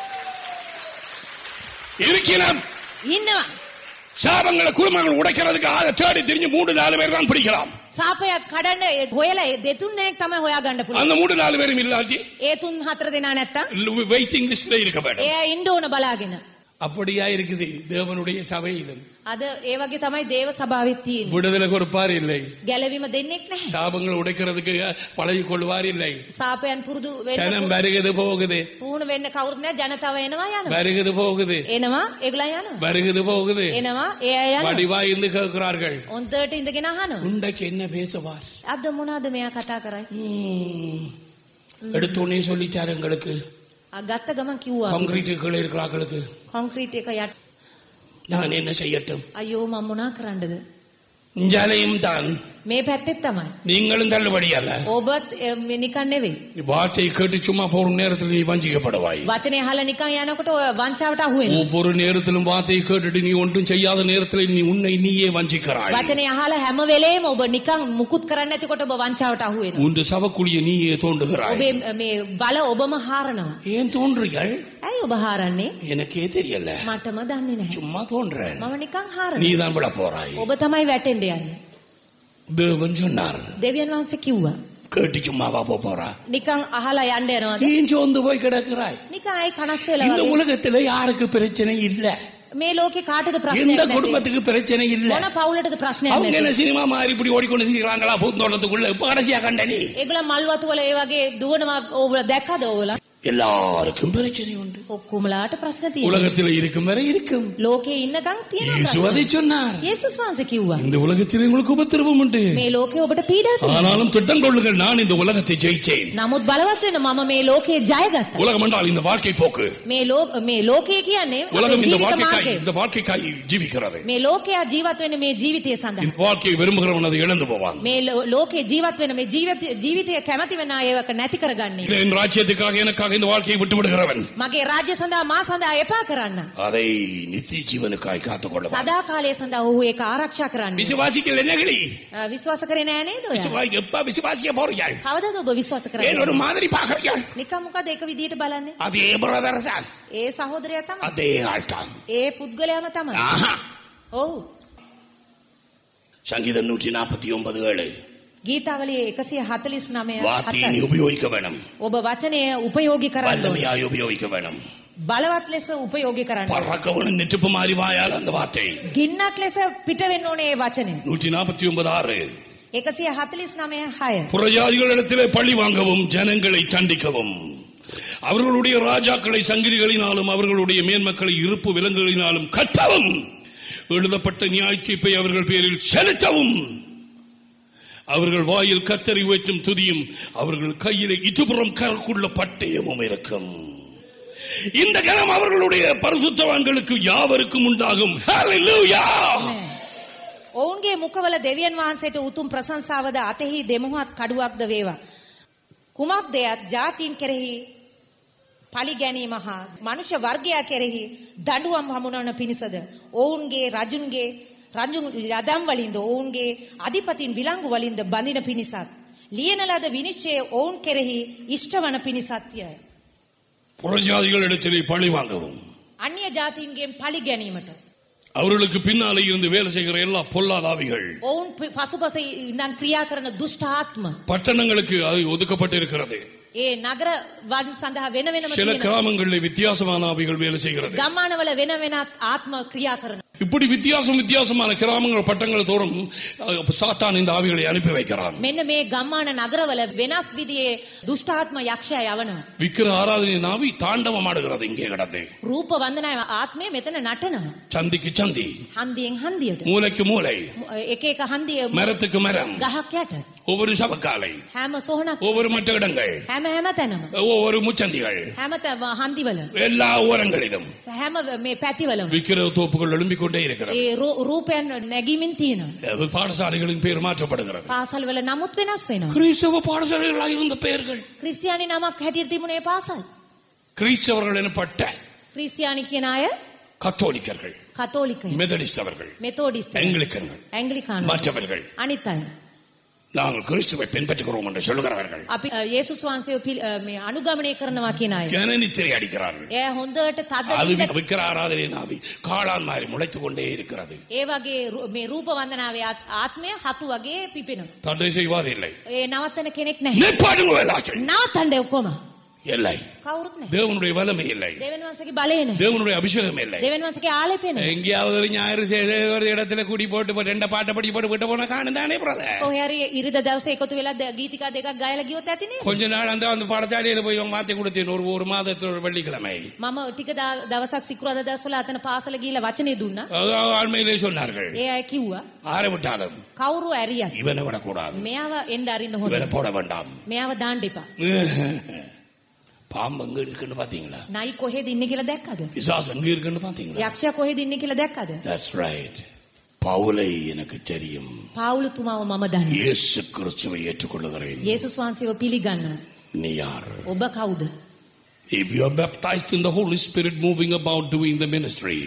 இருக்கிறான் ඉන්නවා. சாபங்களை குடும்பங்கள் உடைக்கிறதுக்கு ஆளை தேடி தெரிஞ்சு மூன்று நாலு பேர் தான் பிடிக்கலாம் සාපයක් කඩන්න හොයලා ඒ දෙතුන් දෙනෙක් තමයි හොයාගන්න පුළුවන්. அந்த மூன்று நாலு பேரும் இல்லாட்டி ඒ තුන් හතර දෙනා නැත්තම් வெயிட்டிங் லிஸ்ட்ல இருக்க வேண்டும் එයා ඉන්න ඕන බලාගෙන. அப்படியா இருக்குது தேவனுடைய சபையிலும் අද ඒ වගේ තමයි දේව සභාවෙත් තියෙන්නේ. விடுதலை கொடுப்பார் இல்லை ගැලවීම දෙන්නෙක් නැහැ. சாபங்கள் உடைக்கிறதுக்கு பழகி கொள்வார் இல்லை සාපයන් පුරුදු சனம் වෙන්න வருகுது போகுது පුහුණු වෙන්න කවුරුත් නැහැ. ජනතාව එනවා යනවා. வருகுது போகுது එනවා ඒගොල්ලන් යනවා. வருகுது போகுது එනවා ඒ අය යනවා. வடிவா இருந்து கேட்கிறார்கள் හොන්දට ඉඳගෙන අහනවා. உண்டைக்கு என்ன பேசுவார் අද මොනවද මෙයා කතා කරන්නේ? ம். எடுத்தோடனே சொல்லிட்டாரு எங்களுக்கு ආ, ගත්ත ගමන් කිව්වා. கான்கிரீட் கீழே இருக்கிறார்களுக்கு කොන්ක්‍රීට් එක යට நான் என்ன செய்யட்டும் අයියෝ මම මොනා කරන්නද? ஜலையும் தான் මේ පැත්තෙත් තමයි. நீங்களும் தள்ளுபடி அல்ல ඔබත් එ, මේ නිකන් නෙවෙයි. வார்த்தையை கேட்டு சும்மா போற நேரத்தில் நீ வஞ்சிக்கப்படுவாய் වචනේ අහලා නිකන් යනකොට ඔය වංචාවට අහු වෙනවා. ஒவ்வொரு நேரத்திலும் வார்த்தையை கேட்டுட்டு நீ ஒன்றும் செய்யாத நேரத்தில் நீ உன்னை நீயே வஞ்சிக்கிறாய் වචනේ අහලා හැම වෙලේම ඔබ නිකන් මුකුත් කරන්නේ නැතිකොට ඔබ වංචාවට අහු වෙනවා. உண்டு சவக்குழிய நீயே தோண்டுகிறாய் ඔබේ මේ බල ඔබම හාරනවා. ஏன் தோன்றுகள் ඇයි ඔබ හාරන්නේ? எனக்கே தெரியல මටම දන්නේ නැහැ. சும்மா தோன்ற මම නිකන් හාරනවා. நீதான் விட போறாய் ඔබ තමයි වැටෙන්න යන්නේ. தேவன் சொன்னார் දෙවියන් වහන්සේ කිව්වා. கேட்டு சும்மாவா போப் போறா නිකන් අහලා යන්න යනවාද? ஏன் சோர்ந்து போய் கிடக்கிறாய் නිකන් ඇයි කනස් වෙලා இந்த වගේ? உலகத்துல யாருக்கு பிரச்சனை இல்ல මේ ලෝකේ කාටද எந்த ප්‍රශ්නයක් නැත්තේ? குடும்பத்துக்கு பிரச்சனை இல்ல මොන පවුලටද ප්‍රශ්නයක් அவங்க என்ன නැත්තේ? சினிமா மாதிரி இப்படி ஓடிக்கொண்டு திரிகிறாங்களா பூந்தோட்டத்துக்குள்ள இப்ப கடைசியா கண்ட நீ ඒගොල්ලෝ මල් වතු වල ඒ වගේ දුවනවා ඔබ දැක්කද ඕගොල්ලෝ? எல்லாருக்கும் பிரச்சனை உண்டு ඔක්කොමලාට ප්‍රශ්න තියෙනවා. உலகத்துல இருக்கும் வரை இருக்கும் ලෝකේ ඉන්නකම් තියෙනවා இயேசு ප්‍රශ්න. அதை சொன்னார் යේසුස් වහන්සේ කිව්වා. இந்த உலகத்தில் உங்களுக்கு உபத்திரவம் உண்டு මේ ලෝකේ ඔබට පීඩා තියෙනවා. ஆனாலும் திட்டம் கொள்ளுங்கள் நான் இந்த உலகத்தை ஜெயிச்சேன் නමුත් බලවත් වෙන මම මේ ලෝකේ ජයගත්තා. உலகம் என்றால் இந்த வாழ்க்கை போக்கு මේ ලෝක මේ ලෝකයේ කියන්නේ අපේ உலகம் இந்த ජීවිත வாழ்க்கைக்காய் මාර්ගය. இந்த வாழ்க்கைக்காய் ஜீவிக்கிறது මේ லෝකයා ජීවත් වෙන්නේ මේ ජීවිතය සඳහා. இந்த வாழ்க்கையை விரும்புகிறவன் அதை இழந்து போவான் මේ ලෝ- ලෝකේ ජීවත් වෙන මේ ජීවිත ජීවිතය කැමති වෙන අය ඒවක නැති කරගන්නේ. என் ராஜ்யத்துக்காக எனக்காக இந்த வாழ்க்கையை விட்டு விடுகிறவன் මගේ රාජ්‍ය සඳහා මා සඳහා එපා කරන්න. அதை நித்திய ஜீவனுக்காய் காத்துக் கொள்ளுவான் සදා කාලය සඳහා ඔහු ඒක ආරක්ෂා කරන්න. விசுவாசிகள் என்னகளி අ, විශ්වාස කරේ නෑ නේද ඔයා? விசுவா- எப்ப விசுவாசிக்க போறீர்கள் කවදාද ඔබ විශ්වාස ஏன் කරන්නේ? ஒரு மாதிரி பாக்குறீர்கள் නිකන් මොකද ඒක විදියට බලන්නේ? அதே பிரதர் தான் ඒ සහෝදරයා තමයි. அதே ஆள் தான் ඒ පුද්ගලයාම තමයි. ஆஹா ඔව්. சங்கீதம் நூற்றி நாற்பத்தி ஒன்பது ஏழு ගීතාවලියේ 149 வார்த்தையை நீ හතර. உபயோகிக்க வேணும் ඔබ වචනය උපයෝගී කරන්න ඕනේ. வல்லமையாய் உபயோகிக்க வேணும் බලවත් ලෙස උපයෝගී කරන්න. ඕනේ. பறக்கவனும் நெற்றுப்பு மாறி வாயால் அந்த வார்த்தை ගින්නක් ලෙස පිට වෙන්න ඕනේ ඒ වචනය. நூற்றி நாற்பத்தி ஒன்பது ஆறு 149 6. புறஜாதிகளிடத்திலே பழி வாங்கவும் ஜனங்களை தண்டிக்கவும் அவர்களுடைய ராஜாக்களை சங்கிலிகளினாலும் அவர்களுடைய மேன்மக்களை இருப்பு விலங்குகளினாலும் கட்டவும் எழுதப்பட்ட நியாயத்தீர்ப்பை அவர்கள் பேரில் செலுத்தவும் அவர்கள் வாயில் கத்தரி வைத்தும் துதியும் அவர்கள் கையிலே இதுபுறம் கரக்குள்ள பட்டயமும் இருக்கும் இந்த கணம் அவர்களுடைய பரிசுத்தவான்களுக்கு யாவருக்கும் உண்டாகும் Hallelujah! ඔවුන්ගේ මුඛවල දෙවියන් වහන්සේට උතුම් ප්‍රශංසාවද අතෙහි දෙමුහත් කඩුවක්ද වේවා. කුමක් දෙයක් ජාතීන් කෙරෙහි පලි ගැනීම හා මනුෂ්‍ය වර්ගයා කෙරෙහි දඬුවම් හමුනවන පිණිසද ඔවුන්ගේ රජුන්ගේ රජු යදම් වලින්ද ඔවුන්ගේ අධිපතින් විලංගු වලින්ද බඳින පිණිසත් ලියන ලද විනිශ්චය ඔවුන් කෙරෙහි ඉෂ්ට වන පිණිසත්ය. புறஜாதிகளிடத்திலே பழி வாங்கவும் අන්‍ය ජාතීන්ගෙන් පලි ගැනීමට அவர்களுக்கு பின்னாலே இருந்து வேலை செய்கிற எல்லா பொல்லாதாவிகள் ඔවුන් ප- පසුපස ඉඳන් ක්‍රියා කරන දුෂ්ටාත්ම பட்டணங்களுக்கு அது ஒதுக்கப்பட்டிருக்கிறது ඒ නගර වන් සඳහා වෙන වෙනම சில තියෙන கிராமங்களில் வித்தியாசமான ஆவிகள் வேலை செய்கிறது ගම්මානවල වෙන වෙනත් ආත්ම ක්‍රියා කරන இப்படி வித்தியாசம் வித்தியாசமான கிராமங்கள் பட்டங்கள் தோறும் அஹ், சாத்தான் இந்த ஆவிகளை அனுப்பி வைக்கிறான் මෙන්න මේ ගම්මාන නගරවල වෙනස් විදියේ දුෂ්ටාත්ම යක්ෂයා යවනවා விக்கிர ஆராதனை நாவி தாண்டவம் ஆடுகிறது இங்கே கிடந்து රූප වන්දනාව ආත්මය මෙතන නටනවා சந்திக்கு சந்தி හන්දියෙන් හන්දියට மூலைக்கு மூலை එක එක හන්දිය மரத்துக்கு மரம் ගහක් යට ஒவ்வொரு சவக்காலை හැම සොහනක් ஒவ்வொரு மற்ற இடங்கள் හැම හැම තැනම ஒவ்வொரு முச்சந்திகள் හැම තැ- හන්දිවල எல்லா ஓரங்களிலும் හැම මේ පැතිවලම விக்கிர தோப்புகள் எழும்பிக் கொண்டே இருக்கிறது ඒ රූ- රූපයන් නැගීමින් තියෙනවා அது பாடசாலைகளின் பேர் மாற்றப்படுகிறது පාසල් වල නමුත් වෙනස් වෙනවා கிறிஸ்தவ பாடசாலைகளாக இருந்த பெயர்கள் ක්‍රිස්තියානි නමක් හැටියට තිබුණේ පාසල් கிறிஸ்தவர்கள் எனப்பட்ட ක්‍රිස්තියානි කියන අය கத்தோலிக்கர்கள் කතෝලිකයි மெதடிஸ்ட் அவர்கள் මෙතෝඩිස්ත எங்கிலிக்கன்கள் ඇංගලිකානු மற்றவர்கள் අනිත් අය நாங்கள் கிறிஸ்துவை பின்பற்றுகிறோம் என்று சொல்லுகிறவர்கள் අපි අ, යේසුස් වහන්සේ පිල්- අ, මේ අනුගමනය කරනවා කියන අය ஜனனித்திரை அடிக்கிறார்கள் එය හොඳට තද அது විදිහට விக்கிர ஆராதனை நாவி காளான் மாதிரி முளைத்துக் கொண்டே இருக்கிறது ඒ වගේ රු- මේ රූප වන්දනාවේ ආත්- ආත්මය හතු වගේ පිපෙනවා தடை செய்வார் இல்லை ඒ නවත්තන කෙනෙක් නැහැ நிப்பாடுங்கள் නවත්තන්න ඔක්කොම இல்லை කවුරුත් නැහැ தேவனுடைய வல்லமை இல்லை දෙවියන් වහන්සේගේ බලය නැහැ தேவனுடைய அபிஷேகம் இல்லை දෙවියන් වහන්සේගේ ආලේපය නැහැ எங்கேயாவது ஒரு ஞாயிறு செய்த ஒரு இடத்துல கூடி போட்டு போ- ரெண்ட பாட்டை படி போட்டு விட்டு போனா காணும் தானே பிரதர் කොහේ හරි ඉරිද දවසේ එකතු වෙලා ද- ගීතිකා දෙකක් ගායලා ගියොත් ඇති නේද கொஞ்ச நாள் அந்த அந்த பாடசாலையில போய் மாத்தி கொடுத்தேன் ஒரு ஒரு மாதத்துல ஒரு வெள்ளிக்கிழமை මම ටික දා- දවසක් සිකුරාදා දවස්වල අතන පාසල ගිහිල්ලා වචනේ දුන්නා அது ஆண்மையிலே சொன்னார்கள் ඒ අය කිව්වා ஆற விட்டாலும் කවුරු ඇරියත් இவனை விடக்கூடாது මෙයාව එන්න අරින්න හොඳ இவனை போட வேண்டாம் මෙයාව දාන්න එපා பாம்பு எங்க இருக்குன்னு பாத்தீங்களா නයි කොහෙද ඉන්නේ කියලා දැක්කද பிசாசு எங்க இருக்குன்னு பாத்தீங்களா යක්ෂයා කොහෙද ඉන්නේ කියලා දැක්කද That's right. பவுலை எனக்கு தெரியும் පාවුලතුමාව මම දන්න. இயேசு கிறிஸ்துவை ஏற்றுக்கொள்ளுகிறேன் යේසුස් වහන්සේව පිළිගන්න. நீ யார் ඔබ කවුද? If you are baptized in the Holy Spirit moving about doing the ministry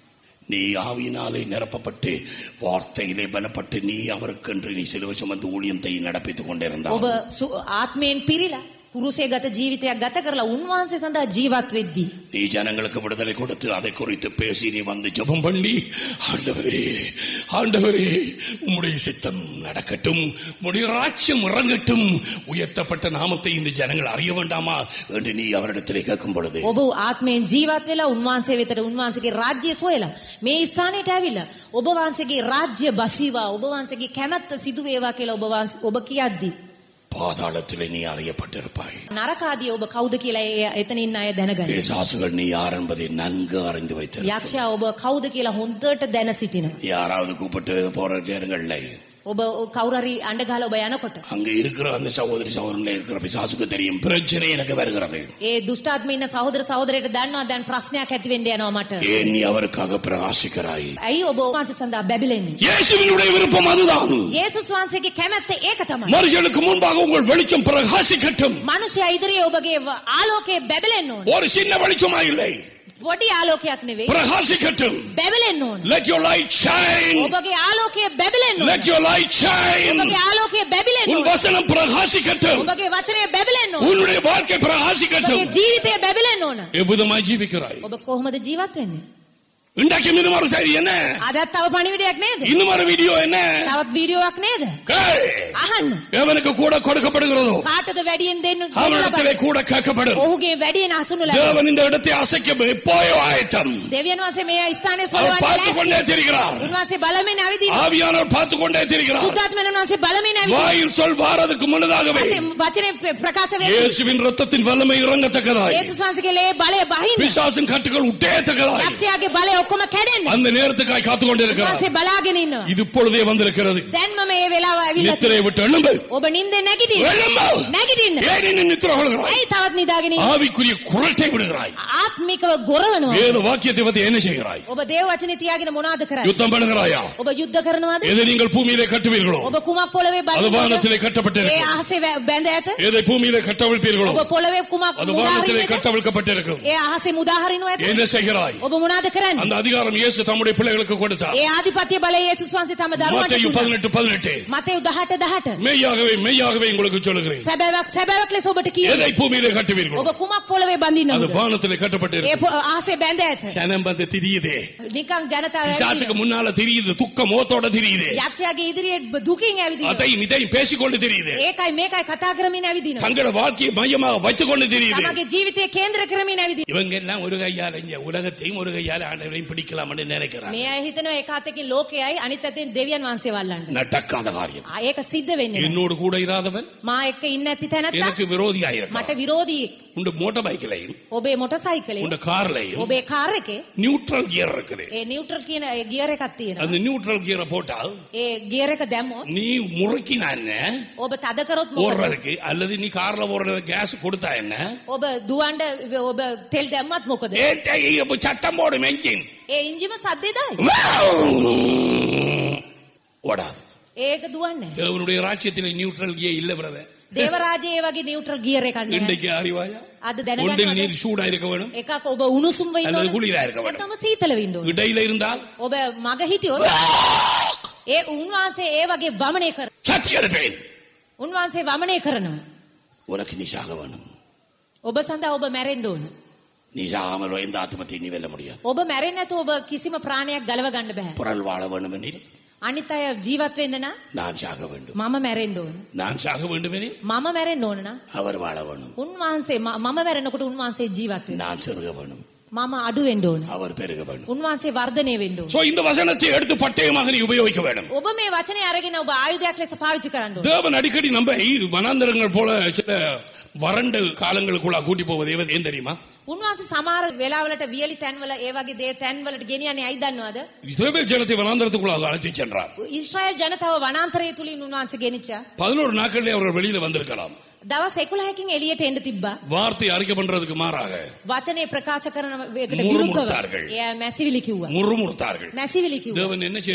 நீ ஆவியினாலே நிரப்பப்பட்டு வார்த்தையிலே பலப்பட்டு நீ அவருக்கென்று நீ சிலுவை சுமந்து ஊழியத்தை நடப்பித்துக் கொண்டிருந்தால் ඔබ සු- ආත්මයෙන් පිරිලා කුරුසේ ගත ජීවිතයක් ගත කරලා උන්වහන්සේ සඳහා ජීවත් වෙද්දී நீ ஜனங்களுக்கு விடுதலை கொடுத்து அதை குறித்து பேசி நீ வந்து ஜெபம் பண்ணி ஆண்டவரே ஆண்டவரே உம்முடைய சித்தம் நடக்கட்டும் உம்முடைய ராட்சியம் இறங்கட்டும் உயர்த்தப்பட்ட நாமத்தை இந்த ஜனங்கள் அறிய வேண்டாமா என்று நீ அவரிடத்திலே கேட்கும் பொழுது ඔබ ආත්මයෙන් ජීවත් වෙලා උන්වහන්සේ වෙතට උන්වහන්සේගේ රාජ්‍ය සොයලා මේ ස්ථානයට ඇවිල්ලා ඔබ වහන්සේගේ රාජ්‍ය බසීවා ඔබ වහන්සේගේ කැමැත්ත සිදු වේවා කියලා ඔබ වහන්සේ- ඔබ කියද්දී பாதாளத்திலே நீ அறியப்பட்டிருப்பாய் නරකාදී ඔබ කවුද කියලා ඒ- එතනින් අය දැනගන්න. பிசாசுகள் நீ யார் என்பதை நன்கு அறிந்து வைத்திருக்க යක්ෂයා ඔබ කවුද කියලා හොඳට දැන සිටිනවා. யாராவது கூப்பிட்டு போற நேரங்கள்ல ඔබ කවුරුහරි අඬ ගහලා ඔබ යනකොට அங்க இருக்கிற அந்த சகோதரி சகோதரன்ல இருக்கிற பிசாசுக்கு தெரியும் பிரச்சனை எனக்கு வருகிறது ඒ දුෂ්ටාත්ම ඉන්න සහෝදර සහෝදරයට දන්නවා දැන් ප්‍රශ්නයක් ඇති වෙන්න යනවා මට. ஏன் நீ அவருக்காக பிரகாசிக்கிறாய் ඇයි ඔබ වහන්සේ සඳහා බැබලෙන්නේ? இயேசுவினுடைய விருப்பம் அதுதான் යේසුස් වහන්සේගේ කැමැත්ත ඒක තමයි. மனுஷனுக்கு முன்பாக உங்கள் வெளிச்சம் பிரகாசிக்கட்டும் මනුෂ්‍යයා ඉදිරියේ ඔබගේ ව- ආලෝකය බැබලෙන්න ඕන. ஒரு சின்ன வெளிச்சமா இல்லை පොඩි ආලෝකයක් නෙවෙයි. பிரகாசிக்கட்டும் බැබලෙන්න ඕන. let your light shine ඔබගේ ආලෝකය බැබලෙන්න ඕන. let your light shine ඔබගේ ආලෝකය බැබලෙන්න உன் ඕන. வசனம் பிரகாசிக்கட்டும் ඔබගේ වචනය බැබලෙන්න ඕන. உன்னுடைய வாழ்க்கை ඔබගේ பிரகாசிக்கட்டும் ජීවිතය බැබලෙන්න ඕන. எவ்விதமாய் ஜீவிக்கிறாய் ඔබ කොහොමද ජීවත් වෙන්නේ? இன்றைக்கு இன்னும் ஒரு செய்தி என்ன අදත් තව පණිවිඩයක් නේද? இன்னும் ஒரு வீடியோ என்ன තවත් වීඩියෝවක් නේද? கேள். අහන්න. எவனுக்கு கூட கொடுக்கப்படுகிறதோ කාටද වැඩියෙන් දෙන්න දෙන්න அவனிடத்திலே ලබන්නේ? கூட கேட்கப்படும் ඔහුගේ වැඩියෙන් අසුණු ලැබෙනවා. தேவன் இந்த இடத்தை அசைக்க எப்போயோ ஆயத்தம் දෙවියන් වහන්සේ මේ ස්ථානයේ அவர் සොයවන්නේ பார்த்து கொண்டே ලෑස්ති. திரிகிறார் උන්වහන්සේ බලමින් ඇවිදිනවා. ஆவியானவர் பார்த்து கொண்டே திரிகிறார் සුද්ධාත්මයන් වහන්සේ බලමින් ඇවිදිනවා. வாயில் சொல் வாரதுக்கு முன்னதாகவே වචනේ ප්‍ර- ප්‍රකාශ වෙන්නේ. இயேசுவின் ரத்தத்தின் வல்லமை இறங்கத்தக்கதாய் යේසුස් වහන්සේගේ ලේ බලය බහින්න. பிசாசின் கட்டுகள் உட்டேத்தக்கதாய் යක්ෂයාගේ බලය ඔක්කොම කැඩෙන්න. அந்த நேரத்துக்காய் காத்து கொண்டிருக்கிறார் උන්වහන්සේ බලාගෙන ඉන්නවා. இது இப்பொழுதே வந்திருக்கிறது දැන්ම මේ වෙලාව ඇවිල්ලා நித்திரை விட்டு எழும்பு ඔබ නිින්දෙන් නැගිටින්න. எழும்பு නැගිටින්න. ஏன் இன்னும் நித்திரை கொள்கிறாய் ඇයි තවත් නිදාගෙන ඉන්නේ? ஆவிக்குரிய குரட்டை விடுகிறாய் ආත්මිකව ගොරවනවා. வேத வாக்கியத்தை பத்தி என்ன செய்கிறாய் ඔබ දේව වචනේ තියාගෙන මොනවද කරන්නේ? யுத்தம் பண்ணுகிறாயா ඔබ යුද්ධ කරනවද? எதை நீங்கள் பூமியிலே கட்டுவீர்களோ ඔබ කුමක් පොළවේ அது බඳිනවද? வானத்திலே ඒ கட்டப்பட்டிருக்கும் අහසේ වැ- බැඳ ඇත? எதை பூமியிலே கட்டவிழ்ப்பீர்களோ ඔබ පොළවේ කුමක් அது வானத்திலே මුදාහරිනවද? கட்டவிழ்க்கப்பட்டிருக்கும் ඒ අහසේ මුදාහරිනව ඇත? என்ன செய்கிறாய் ඔබ මොනවද කරන්නේ? அந்த அதிகாரம் இயேசு தம்முடைய பிள்ளைகளுக்கு கொடுத்தார் ඒ ආධිපත්‍ය බලය යේසුස් වහන්සේ තම දරුවන්ට மத்தேயு දුන්නා. பதினெட்டு பதினெட்டு මතෙව් 18 18 மெய்யாகவே மெய்யாகவே உங்களுக்கு சொல்லுகிறேன் සැබෑවක් සැබෑවක් ලෙස ඔබට කියනවා. எதை பூமியிலே கட்டுவீர்களோ ඔබ කුමක් පොළවේ அது බඳින්නවද? வானத்திலே ඒ கட்டப்பட்டிருக்கும் පො- අහසේ බැඳ ඇත. சனம் வந்து திரியுதே නිකන් ජනතාව பிசாசுக்கு ඇවිදිනවා. முன்னால தெரியுது துக்க மோத்தோட தெரியுது යක්ෂයාගේ இදිරියේ බ- දුකින් ඇවිදිනවා. அதையும் இதையும் பேசிக்கொண்டு தெரியுது ඒකයි මේකයි කතා කරමින් ඇවිදිනවා. தங்களோட வாழ்க்கையை மையமாக வைத்துக்கொண்டு தெரியுது තමගේ ජීවිතය කේන්ද්‍ර කරමින් ඇවිදිනවා. இவங்க எல்லாம் ஒரு கையால இங்க உலகத்தையும் ஒரு கையால ஆண்டவரையும் பிடிக்கலாம் என்று நினைக்கிறார் මේ අය හිතනවා එක අතකින් ලෝකයයි අනිත් අතින් දෙවියන් වහන්සේ වල්ලන්න. நடக்காத காரியம் ආ, ඒක සිද්ධ වෙන්නේ නැහැ. என்னோடு கூட இராதவன் මා එක්ක ඉන්න ඇති තැනත්තා எனக்கு விரோதியாயிருக்கான் මට විරෝධී உண்டு மோட்டார் பைக்லையும் ඔබේ මොටර් සයිකලේ உண்டு கார்லையும் ඔබේ කාර් එකේ நியூட்ரல் கியர் இருக்குது ඒ නිව්ට්‍රල් කියන ඒ ගියර් එකක් තියෙනවා. அந்த நியூட்ரல் கியரை போட்டால் ඒ ගියර් එක දැම්මොත් நீ முறுக்கினா என்ன ඔබ තද කරොත් මොකද? ஓடுறதுக்கு அல்லது நீ கார்ல ஓடுறது கேஸ் கொடுத்தா என்ன ඔබ දුවන්න ඔබ තෙල් දැම්මත් මොකද? ஏ, ஏ, இப்ப சத்தம் போடும் என்ஜின் ඒ ඉන්ජිම සද්දෙදයි. ஓடாது ඒක දුවන්නේ. නැහැ. தேவனுடைய ராஜ்யத்தில் நியூட்ரல் கியர் இல்ல பிரதர் දේව රාජ්‍යයේ වගේ නිව්ට්‍රල් ගියර් එකක් නැහැ. இன்றைக்கு அறிவாயா අද ஒன்றில் දැනගන්න நீர் சூடா இருக்க வேணும் එකක් ඔබ උණුසුම් වෙන්න அல்லது ඕන. குளிரா இருக்க வேணும் නැත්නම් සීතල වෙන්න ඕන. இடையில இருந்தால் ඔබ මග හිටියොත් ඒ උන්වහන්සේ ඒ වගේ වමනය කර சத்தி எடுப்பேன் උන්වහන්සේ වමනය කරනවා. உனக்கு நீ சாக வேணும் ඔබ සඳහා ඔබ මැරෙන්න ඕන. நீ சாகாமல் எந்த ஆத்மத்தை நீ வெல்ல முடியாது ඔබ මැරෙන්නේ නැතුව ඔබ කිසිම ප්‍රාණයක් ගලව ගන්න බෑ. புறல் வாழ வேண்டும் எனில் අනිත් අය ජීවත් වෙන්න නම් நான் சாக வேண்டும் මම මැරෙන්න ඕන. நான் சாக வேண்டும் எனில் මම මැරෙන්න ඕන නම් அவர் வாழ வேணும் උන්වහන්සේ ම- මම මැරෙනකොට උන්වහන්සේ ජීවත් වෙනවා. நான் செருக வேணும் මම අඩු වෙන්න ඕන. அவர் பெருக வேணும் උන්වහන්සේ වර්ධනය වෙන්න ඕන. சோ இந்த வசனத்தை எடுத்து பட்டயமாக நீ உபயோகிக்க வேண்டும் ඔබ මේ වචනේ අරගෙන ඔබ ආයුධයක් ලෙස පාවිච්චි කරන්න ඕන. தேவன் அடிக்கடி நம்ம வனாந்தரங்கள் போல சில வறண்ட காலங்களுக்குள்ள கூட்டி போவது ஏன் ஏன் தெரியுமா උන්වහන්සේ සමහර වෙලාවලට වියලි තැන්වල ඒ වගේ දේ තැන්වලට ගෙනියන්නේ ඇයි දන්නවද? இஸ்ரவேல் ஜனத்தை வனாந்தரத்துக்குள்ள அழைத்து சென்றார் ඊශ්‍රායල් ජනතාව වනාන්තරය තුලින් උන්වහන්සේ ගෙනිච්චා. பதினோரு நாட்களிலே அவர்கள் வெளியில வந்திருக்கலாம் දවස් 11කින් එළියට එන්න තිබ්බා. வார்த்தை அறிக்கை பண்றதுக்கு மாறாக වචනේ ප්‍රකාශ කරන එකට මුරුමුරුතාர்கள். විරුද්ධව එයා මැසිවිලි කිව්වා. முறுமுறுத்தார்கள் මැසිවිලි කිව්වා. தேவன் என்ன செய்தார்